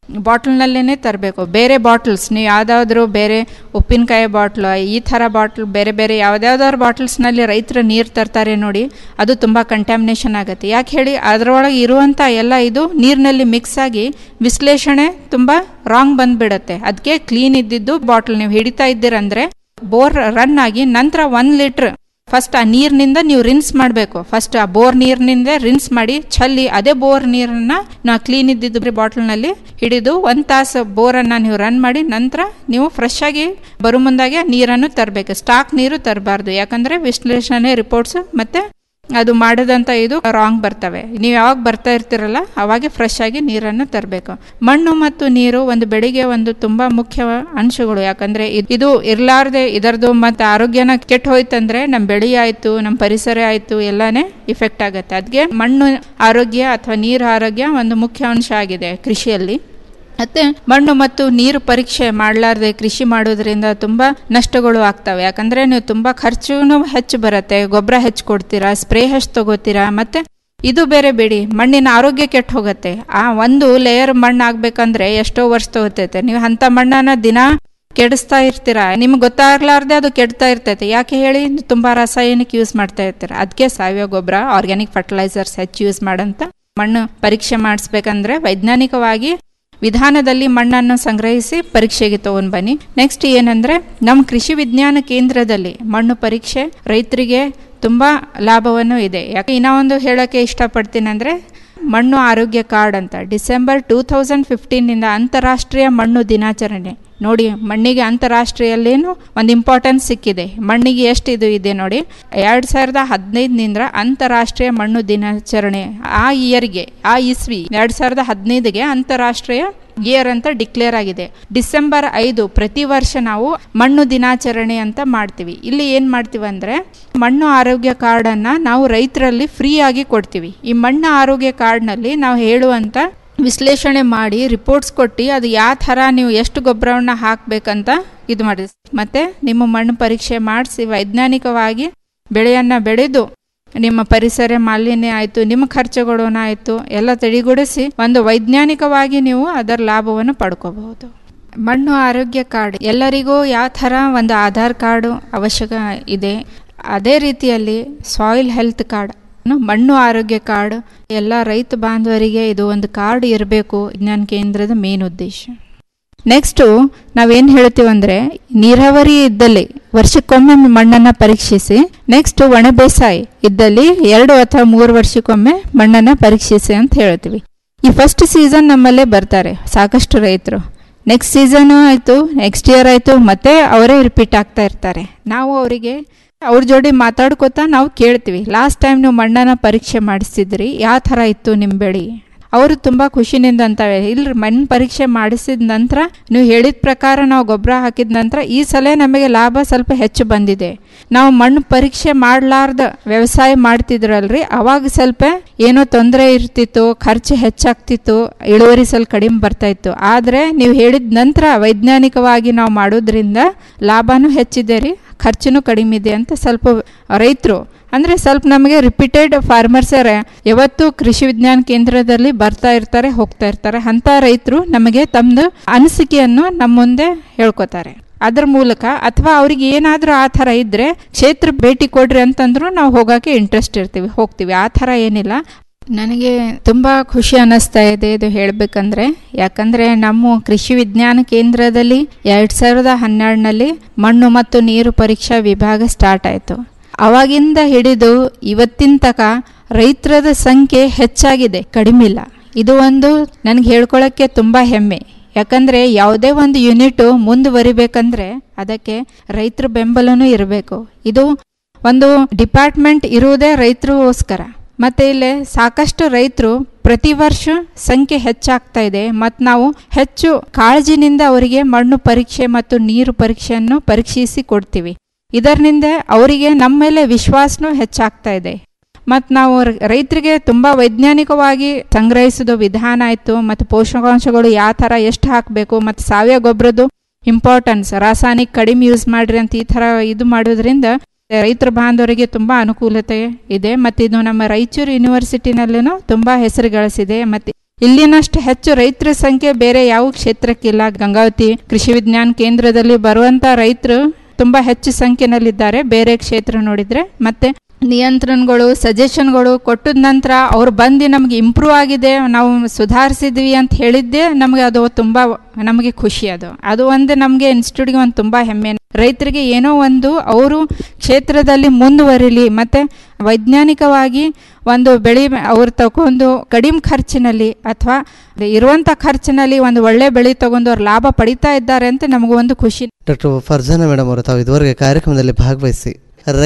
[SPEAKER 19] ಬಾಟಲ್ನಲ್ಲೇ ತರಬೇಕು ಬೇರೆ ಬಾಟಲ್ಸ್ ನೀವು ಯಾವುದಾದ್ರೂ ಬೇರೆ ಉಪ್ಪಿನಕಾಯಿ ಬಾಟ್ಲು ಈ ಥರ ಬಾಟ್ಲ್ ಬೇರೆ ಬೇರೆ ಯಾವುದ್ಯಾವ್ದಾದ್ರು ಬಾಟಲ್ಸ್ನಲ್ಲಿ ರೈತರು ನೀರು ತರ್ತಾರೆ ನೋಡಿ ಅದು ತುಂಬ ಕಂಟ್ಯಾಮಿನೇಷನ್ ಆಗುತ್ತೆ ಯಾಕೆ ಹೇಳಿ ಅದರೊಳಗೆ ಇರುವಂಥ ಎಲ್ಲ ಇದು ನೀರಿನಲ್ಲಿ ಮಿಕ್ಸ್ ಆಗಿ ವಿಶ್ಲೇಷಣೆ ತುಂಬ ರಾಂಗ್ ಬಂದ್ಬಿಡುತ್ತೆ ಅದಕ್ಕೆ ಕ್ಲೀನ್ ಇದ್ದಿದ್ದು ಬಾಟಲ್ ನೀವು ಹಿಡಿತಾ ಇದ್ದೀರಂದ್ರೆ ಬೋರ್ ರನ್ ಆಗಿ ನಂತರ ಒಂದು ಲೀಟ್ರ್ ಫಸ್ಟ್ ಆ ನೀರಿನಿಂದ ನೀವು ರಿನ್ಸ್ ಮಾಡಬೇಕು ಫಸ್ಟ್ ಆ ಬೋರ್ ನೀರಿನಿಂದ ರಿನ್ಸ್ ಮಾಡಿ ಚಲ್ಲಿ ಅದೇ ಬೋರ್ ನೀರನ್ನ ನಾವು ಕ್ಲೀನ್ ಇದ್ದಿದ್ದು ಬಾಟಲ್ನಲ್ಲಿ ಹಿಡಿದು ಒಂದು ತಾಸು ಬೋರನ್ನು ನೀವು ರನ್ ಮಾಡಿ ನಂತರ ನೀವು ಫ್ರೆಶ್ ಆಗಿ ಬರೋ ಮುಂದಾಗೆ ನೀರನ್ನು ತರಬೇಕು ಸ್ಟಾಕ್ ನೀರು ತರಬಾರ್ದು ಯಾಕಂದರೆ ವಿಶ್ಲೇಷಣೆ ರಿಪೋರ್ಟ್ಸ್ ಮತ್ತು ಅದು ಮಾಡದಂತ ಇದು ರಾಂಗ್ ಬರ್ತವೆ ನೀವು ಯಾವಾಗ ಬರ್ತಾ ಇರ್ತೀರಲ್ಲ ಅವಾಗೆ ಫ್ರೆಶ್ ಆಗಿ ನೀರನ್ನು ತರಬೇಕು ಮಣ್ಣು ಮತ್ತು ನೀರು ಒಂದು ಬೆಳೆಗೆ ಒಂದು ತುಂಬಾ ಮುಖ್ಯ ಅಂಶಗಳು ಯಾಕಂದ್ರೆ ಇದ್- ಇದು ಇರ್ಲಾರ್ದೆ ಇದರದು ಮತ್ತು ಆರೋಗ್ಯನ ಕೆಟ್ಟ ಹೋಯ್ತಂದ್ರೆ ನಮ್ಮ ಬೆಳೆ ಆಯ್ತು ನಮ್ಮ ಪರಿಸರ ಆಯ್ತು ಎಲ್ಲಾನೇ ಇಫೆಕ್ಟ್ ಆಗುತ್ತೆ ಅದಕ್ಕೆ ಮಣ್ಣು ಆರೋಗ್ಯ ಅಥವಾ ನೀರು ಆರೋಗ್ಯ ಒಂದು ಮುಖ್ಯ ಅಂಶ ಆಗಿದೆ ಕೃಷಿಯಲ್ಲಿ ಮತ್ತೆ ಮಣ್ಣು ಮತ್ತು ನೀರು ಪರೀಕ್ಷೆ ಮಾಡಲಾರ್ದೆ ಕೃಷಿ ಮಾಡೋದ್ರಿಂದ ತುಂಬ ನಷ್ಟಗಳು ಆಗ್ತವೆ ಯಾಕಂದ್ರೆ ನೀವು ತುಂಬ ಖರ್ಚು ಹೆಚ್ಚು ಬರುತ್ತೆ ಗೊಬ್ಬರ ಹೆಚ್ಚು ಕೊಡ್ತೀರಾ ಸ್ಪ್ರೇ ಹೆಚ್ಚು ತಗೋತೀರಾ ಮತ್ತೆ ಇದು ಬೇರೆ ಬಿಡಿ ಮಣ್ಣಿನ ಆರೋಗ್ಯ ಕೆಟ್ಟು ಹೋಗುತ್ತೆ ಆ ಒಂದು ಲೇಯರ್ ಮಣ್ಣು ಆಗ್ಬೇಕಂದ್ರೆ ಎಷ್ಟೋ ವರ್ಷ ತಗೋತೈತೆ ನೀವು ಅಂಥ ಮಣ್ಣನ್ನ ದಿನ ಕೆಡಿಸ್ತಾ ಇರ್ತೀರಾ ನಿಮ್ಗೆ ಗೊತ್ತಾಗ್ಲಾರ್ದೆ ಅದು ಕೆಡ್ತಾ ಇರ್ತೈತೆ ಯಾಕೆ ಹೇಳಿ ತುಂಬಾ ರಾಸಾಯನಿಕ ಯೂಸ್ ಮಾಡ್ತಾ ಇರ್ತೀರ ಅದಕ್ಕೆ ಸಾವಯವ ಗೊಬ್ಬರ ಆರ್ಗ್ಯಾನಿಕ್ ಫರ್ಟಿಲೈಸರ್ಸ್ ಹೆಚ್ಚು ಯೂಸ್ ಮಾಡಂತ ಮಣ್ಣು ಪರೀಕ್ಷೆ ಮಾಡಿಸ್ಬೇಕಂದ್ರೆ ವೈಜ್ಞಾನಿಕವಾಗಿ ವಿಧಾನದಲ್ಲಿ ಮಣ್ಣನ್ನು ಸಂಗ್ರಹಿಸಿ ಪರೀಕ್ಷೆಗೆ ತಗೊಂಡು ಬನ್ನಿ ನೆಕ್ಸ್ಟ್ ಏನಂದ್ರೆ ನಮ್ಮ ಕೃಷಿ ವಿಜ್ಞಾನ ಕೇಂದ್ರದಲ್ಲಿ ಮಣ್ಣು ಪರೀಕ್ಷೆ ರೈತರಿಗೆ ತುಂಬ ಲಾಭವನ್ನು ಇದೆ ಯಾಕೆ ಇನ್ನೂ ಒಂದು ಹೇಳೋಕ್ಕೆ ಇಷ್ಟಪಡ್ತೀನಿ ಅಂದರೆ ಮಣ್ಣು ಆರೋಗ್ಯ ಕಾರ್ಡ್ ಅಂತ ಡಿಸೆಂಬರ್ ಟೂ ತೌಸಂಡ್ ಫಿಫ್ಟೀನಿಂದ ಅಂತಾರಾಷ್ಟ್ರೀಯ ಮಣ್ಣು ದಿನಾಚರಣೆ ನೋಡಿ ಮಣ್ಣಿಗೆ ಅಂತಾರಾಷ್ಟ್ರೀಯಲ್ಲೇನು ಒಂದು ಇಂಪಾರ್ಟೆನ್ಸ್ ಸಿಕ್ಕಿದೆ ಮಣ್ಣಿಗೆ ಎಷ್ಟು ಇದು ಇದೆ ನೋಡಿ ಎರಡು ಸಾವಿರದ ಹದಿನೈದನಿಂದ ಅಂತಾರಾಷ್ಟ್ರೀಯ ಮಣ್ಣು ದಿನಾಚರಣೆ ಆ ಇಯರ್ಗೆ ಆ ಇಸ್ವಿ ಎರಡು ಸಾವಿರದ ಹದಿನೈದಿಗೆ ಅಂತಾರಾಷ್ಟ್ರೀಯ ಇಯರ್ ಅಂತ ಡಿಕ್ಲೇರ್ ಆಗಿದೆ ಡಿಸೆಂಬರ್ ಐದು ಪ್ರತಿ ವರ್ಷ ನಾವು ಮಣ್ಣು ದಿನಾಚರಣೆ ಅಂತ ಮಾಡ್ತೀವಿ ಇಲ್ಲಿ ಏನು ಮಾಡ್ತೀವಿ ಅಂದರೆ ಮಣ್ಣು ಆರೋಗ್ಯ ಕಾರ್ಡನ್ನು ನಾವು ರೈತರಲ್ಲಿ ಫ್ರೀ ಆಗಿ ಕೊಡ್ತೀವಿ ಈ ಮಣ್ಣು ಆರೋಗ್ಯ ಕಾರ್ಡ್ನಲ್ಲಿ ನಾವು ಹೇಳುವಂಥ ವಿಶ್ಲೇಷಣೆ ಮಾಡಿ ರಿಪೋರ್ಟ್ಸ್ ಕೊಟ್ಟು ಅದು ಯಾವ ಥರ ನೀವು ಎಷ್ಟು ಗೊಬ್ಬರವನ್ನು ಹಾಕಬೇಕಂತ ಇದು ಮಾಡಿ ಮತ್ತು ನಿಮ್ಮ ಮಣ್ಣು ಪರೀಕ್ಷೆ ಮಾಡಿಸಿ ವೈಜ್ಞಾನಿಕವಾಗಿ ಬೆಳೆಯನ್ನು ಬೆಳೆದು ನಿಮ್ಮ ಪರಿಸರ ಮಾಲಿನ್ಯ ಆಯಿತು ನಿಮ್ಮ ಖರ್ಚುಗಳೂ ಆಯಿತು ಎಲ್ಲ ತಡೆಗೂಡಿಸಿ ಒಂದು ವೈಜ್ಞಾನಿಕವಾಗಿ ನೀವು ಅದರ ಲಾಭವನ್ನು ಪಡ್ಕೋಬಹುದು ಮಣ್ಣು ಆರೋಗ್ಯ ಕಾರ್ಡ್ ಎಲ್ಲರಿಗೂ ಯಾವ ಥರ ಒಂದು ಆಧಾರ್ ಕಾರ್ಡು ಅವಶ್ಯಕ ಇದೆ ಅದೇ ರೀತಿಯಲ್ಲಿ ಸಾಯಿಲ್ ಹೆಲ್ತ್ ಕಾರ್ಡ್ ಮಣ್ಣು ಆರೋಗ್ಯ ಕಾರ್ಡ್ ಎಲ್ಲ ರೈತ ಬಾಂಧವರಿಗೆ ಇದು ಒಂದು ಕಾರ್ಡ್ ಇರಬೇಕು ವಿಜ್ಞಾನ ಕೇಂದ್ರದ ಮೇನ್ ಉದ್ದೇಶ ನೆಕ್ಸ್ಟು ನಾವೇನು ಹೇಳ್ತೀವಂದ್ರೆ ನೀರಾವರಿ ಇದ್ದಲ್ಲಿ ವರ್ಷಕ್ಕೊಮ್ಮೆ ಮಣ್ಣನ್ನು ಪರೀಕ್ಷಿಸಿ ನೆಕ್ಸ್ಟ್ ಒಣ ಬೇಸಾಯ ಇದ್ದಲ್ಲಿ ಎರಡು ಅಥವಾ ಮೂರು ವರ್ಷಕ್ಕೊಮ್ಮೆ ಮಣ್ಣನ್ನು ಪರೀಕ್ಷಿಸಿ ಅಂತ ಹೇಳ್ತೀವಿ ಈ ಫಸ್ಟ್ ಸೀಸನ್ ನಮ್ಮಲ್ಲೇ ಬರ್ತಾರೆ ಸಾಕಷ್ಟು ರೈತರು ನೆಕ್ಸ್ಟ್ ಸೀಸನು ಆಯಿತು ನೆಕ್ಸ್ಟ್ ಇಯರ್ ಆಯಿತು ಮತ್ತೆ ಅವರೇ ರಿಪೀಟ್ ಆಗ್ತಾ ಇರ್ತಾರೆ ನಾವು ಅವರಿಗೆ ಅವ್ರ ಜೋಡಿ ಮಾತಾಡ್ಕೋತಾ ನಾವು ಕೇಳ್ತೀವಿ ಲಾಸ್ಟ್ ಟೈಮ್ ನೀವು ಮಣ್ಣನ್ನು ಪರೀಕ್ಷೆ ಮಾಡಿಸಿದ್ರಿ ಯಾವ ಥರ ಇತ್ತು ನಿಮ್ಮ ಬೆಳೆ ಅವರು ತುಂಬ ಖುಷಿನಿಂದ ಅಂತವೆ ಇಲ್ರಿ ಮಣ್ಣು ಪರೀಕ್ಷೆ ಮಾಡಿಸಿದ ನಂತರ ನೀವು ಹೇಳಿದ ಪ್ರಕಾರ ನಾವು ಗೊಬ್ಬರ ಹಾಕಿದ ನಂತರ ಈ ಸಲ ನಮಗೆ ಲಾಭ ಸ್ವಲ್ಪ ಹೆಚ್ಚು ಬಂದಿದೆ ನಾವು ಮಣ್ಣು ಪರೀಕ್ಷೆ ಮಾಡಲಾರ್ದ ವ್ಯವಸಾಯ ಮಾಡ್ತಿದ್ರಲ್ರಿ ಅವಾಗ ಸ್ವಲ್ಪ ಏನೋ ತೊಂದರೆ ಇರ್ತಿತ್ತು ಖರ್ಚು ಹೆಚ್ಚಾಗ್ತಿತ್ತು ಇಳುವರಿ ಸ್ವಲ್ಪ ಕಡಿಮೆ ಬರ್ತಾ ಇತ್ತು ಆದರೆ ನೀವು ಹೇಳಿದ ನಂತರ ವೈಜ್ಞಾನಿಕವಾಗಿ ನಾವು ಮಾಡೋದ್ರಿಂದ ಲಾಭನೂ ಹೆಚ್ಚಿದೆ ರೀ ಖರ್ಚುನು ಕಡಿಮೆ ಇದೆ ಅಂತ ಸ್ವಲ್ಪ ರೈತರು ಅಂದರೆ ಸ್ವಲ್ಪ ನಮಗೆ ರಿಪೀಟೆಡ್ ಫಾರ್ಮರ್ಸರೇ ಯಾವತ್ತು ಕೃಷಿ ವಿಜ್ಞಾನ ಕೇಂದ್ರದಲ್ಲಿ ಬರ್ತಾ ಇರ್ತಾರೆ ಹೋಗ್ತಾ ಇರ್ತಾರೆ ಅಂಥ ರೈತರು ನಮಗೆ ತಮ್ಮದು ಅನಿಸಿಕೆಯನ್ನು ನಮ್ಮ ಮುಂದೆ ಹೇಳ್ಕೊತಾರೆ ಅದ್ರ ಮೂಲಕ ಅಥವಾ ಅವ್ರಿಗೆ ಏನಾದರೂ ಆ ಥರ ಇದ್ದರೆ ಕ್ಷೇತ್ರ ಭೇಟಿ ಕೊಡ್ರಿ ಅಂತಂದ್ರೂ ನಾವು ಹೋಗೋಕ್ಕೆ ಇಂಟ್ರೆಸ್ಟ್ ಇರ್ತೀವಿ ಹೋಗ್ತೀವಿ ಆ ಥರ ಏನಿಲ್ಲ ನನಗೆ ತುಂಬ ಖುಷಿ ಅನ್ನಿಸ್ತಾ ಇದೆ ಇದು ಹೇಳಬೇಕಂದ್ರೆ ಯಾಕಂದರೆ ನಮ್ಮ ಕೃಷಿ ವಿಜ್ಞಾನ ಕೇಂದ್ರದಲ್ಲಿ ಎರಡು ಸಾವಿರದ ಹನ್ನೆರಡನಲ್ಲಿ ಮಣ್ಣು ಮತ್ತು ನೀರು ಪರೀಕ್ಷಾ ವಿಭಾಗ ಸ್ಟಾರ್ಟ್ ಆಯಿತು ಅವಾಗಿಂದ ಹಿಡಿದು ಇವತ್ತಿನ ತಕ ರೈತರದ ಸಂಖ್ಯೆ ಹೆಚ್ಚಾಗಿದೆ ಕಡಿಮೆ ಇಲ್ಲ ಇದು ಒಂದು ನನಗೆ ಹೇಳ್ಕೊಳ್ಳೋಕ್ಕೆ ತುಂಬ ಹೆಮ್ಮೆ ಯಾಕಂದರೆ ಯಾವುದೇ ಒಂದು ಯೂನಿಟು ಮುಂದುವರಿಬೇಕಂದ್ರೆ ಅದಕ್ಕೆ ರೈತರ ಬೆಂಬಲನೂ ಇರಬೇಕು ಇದು ಒಂದು ಡಿಪಾರ್ಟ್ಮೆಂಟ್ ಇರುವುದೇ ರೈತರಿಗೋಸ್ಕರ ಮತ್ತು ಇಲ್ಲಿ ಸಾಕಷ್ಟು ರೈತರು ಪ್ರತಿ ವರ್ಷ ಸಂಖ್ಯೆ ಹೆಚ್ಚಾಗ್ತಾ ಇದೆ ಮತ್ತು ನಾವು ಹೆಚ್ಚು ಕಾಳಜಿನಿಂದ ಅವರಿಗೆ ಮಣ್ಣು ಪರೀಕ್ಷೆ ಮತ್ತು ನೀರು ಪರೀಕ್ಷೆಯನ್ನು ಪರೀಕ್ಷಿಸಿ ಕೊಡ್ತೀವಿ ಇದರಿಂದ ಅವರಿಗೆ ನಮ್ಮ ಮೇಲೆ ವಿಶ್ವಾಸನೂ ಹೆಚ್ಚಾಗ್ತಾ ಇದೆ ಮತ್ತು ನಾವು ರೈತರಿಗೆ ತುಂಬ ವೈಜ್ಞಾನಿಕವಾಗಿ ಸಂಗ್ರಹಿಸೋದು ವಿಧಾನ ಆಯಿತು ಮತ್ತು ಪೋಷಕಾಂಶಗಳು ಯಾವ ಥರ ಎಷ್ಟು ಹಾಕಬೇಕು ಮತ್ತು ಸಾವಯವ ಗೊಬ್ಬರದ್ದು ಇಂಪಾರ್ಟೆನ್ಸ್ ರಾಸಾಯನಿಕ ಕಡಿಮೆ ಯೂಸ್ ಮಾಡಿರಿ ಅಂತ ಈ ಥರ ಇದು ಮಾಡೋದ್ರಿಂದ ರೈತರ ಬಾಂಧವರಿಗೆ ತುಂಬ ಅನುಕೂಲತೆ ಇದೆ ಮತ್ತು ಇದು ನಮ್ಮ ರಾಯಚೂರು ಯೂನಿವರ್ಸಿಟಿನಲ್ಲೂ ತುಂಬ ಹೆಸರು ಗಳಿಸಿದೆ ಮತ್ತು ಇಲ್ಲಿನಷ್ಟು ಹೆಚ್ಚು ರೈತರ ಸಂಖ್ಯೆ ಬೇರೆ ಯಾವ ಕ್ಷೇತ್ರಕ್ಕಿಲ್ಲ ಗಂಗಾವತಿ ಕೃಷಿ ವಿಜ್ಞಾನ ಕೇಂದ್ರದಲ್ಲಿ ಬರುವಂತ ರೈತರು ತುಂಬಾ ಹೆಚ್ಚು ಸಂಖ್ಯೆನಲ್ಲಿದ್ದಾರೆ ಬೇರೆ ಕ್ಷೇತ್ರ ನೋಡಿದ್ರೆ ಮತ್ತೆ ನಿಯಂತ್ರಣಗಳು ಸಜೆಷನ್ಗಳು ಕೊಟ್ಟದ ನಂತರ ಅವ್ರು ಬಂದು ನಮಗೆ ಇಂಪ್ರೂವ್ ಆಗಿದೆ ನಾವು ಸುಧಾರಿಸಿದ್ವಿ ಅಂತ ಹೇಳಿದ್ದೆ ನಮಗೆ ಅದು ತುಂಬ ನಮಗೆ ಖುಷಿ ಅದು ಅದು ಒಂದು ನಮಗೆ ಇನ್ಸ್ಟಿಟ್ಯೂಟ್ಗೆ ಒಂದು ತುಂಬ ಹೆಮ್ಮೆ ರೈತರಿಗೆ ಏನೋ ಒಂದು ಅವರು ಕ್ಷೇತ್ರದಲ್ಲಿ ಮುಂದುವರಿಲಿ ಮತ್ತು ವೈಜ್ಞಾನಿಕವಾಗಿ ಒಂದು ಬೆಳೆ ಅವ್ರು ತಗೊಂಡು ಕಡಿಮೆ ಖರ್ಚಿನಲ್ಲಿ ಅಥವಾ ಇರುವಂಥ ಖರ್ಚಿನಲ್ಲಿ ಒಂದು ಒಳ್ಳೆ ಬೆಳೆ ತಗೊಂಡು ಅವ್ರು ಲಾಭ ಪಡಿತಾ ಇದ್ದಾರೆ ಅಂತ ನಮಗೂ ಒಂದು ಖುಷಿ
[SPEAKER 18] ಡಾಕ್ಟರ್ ಫರ್ಜಾನ ಮೇಡಮ್ ಅವರು ತಾವು ಇದುವರೆಗೆ ಕಾರ್ಯಕ್ರಮದಲ್ಲಿ ಭಾಗವಹಿಸಿ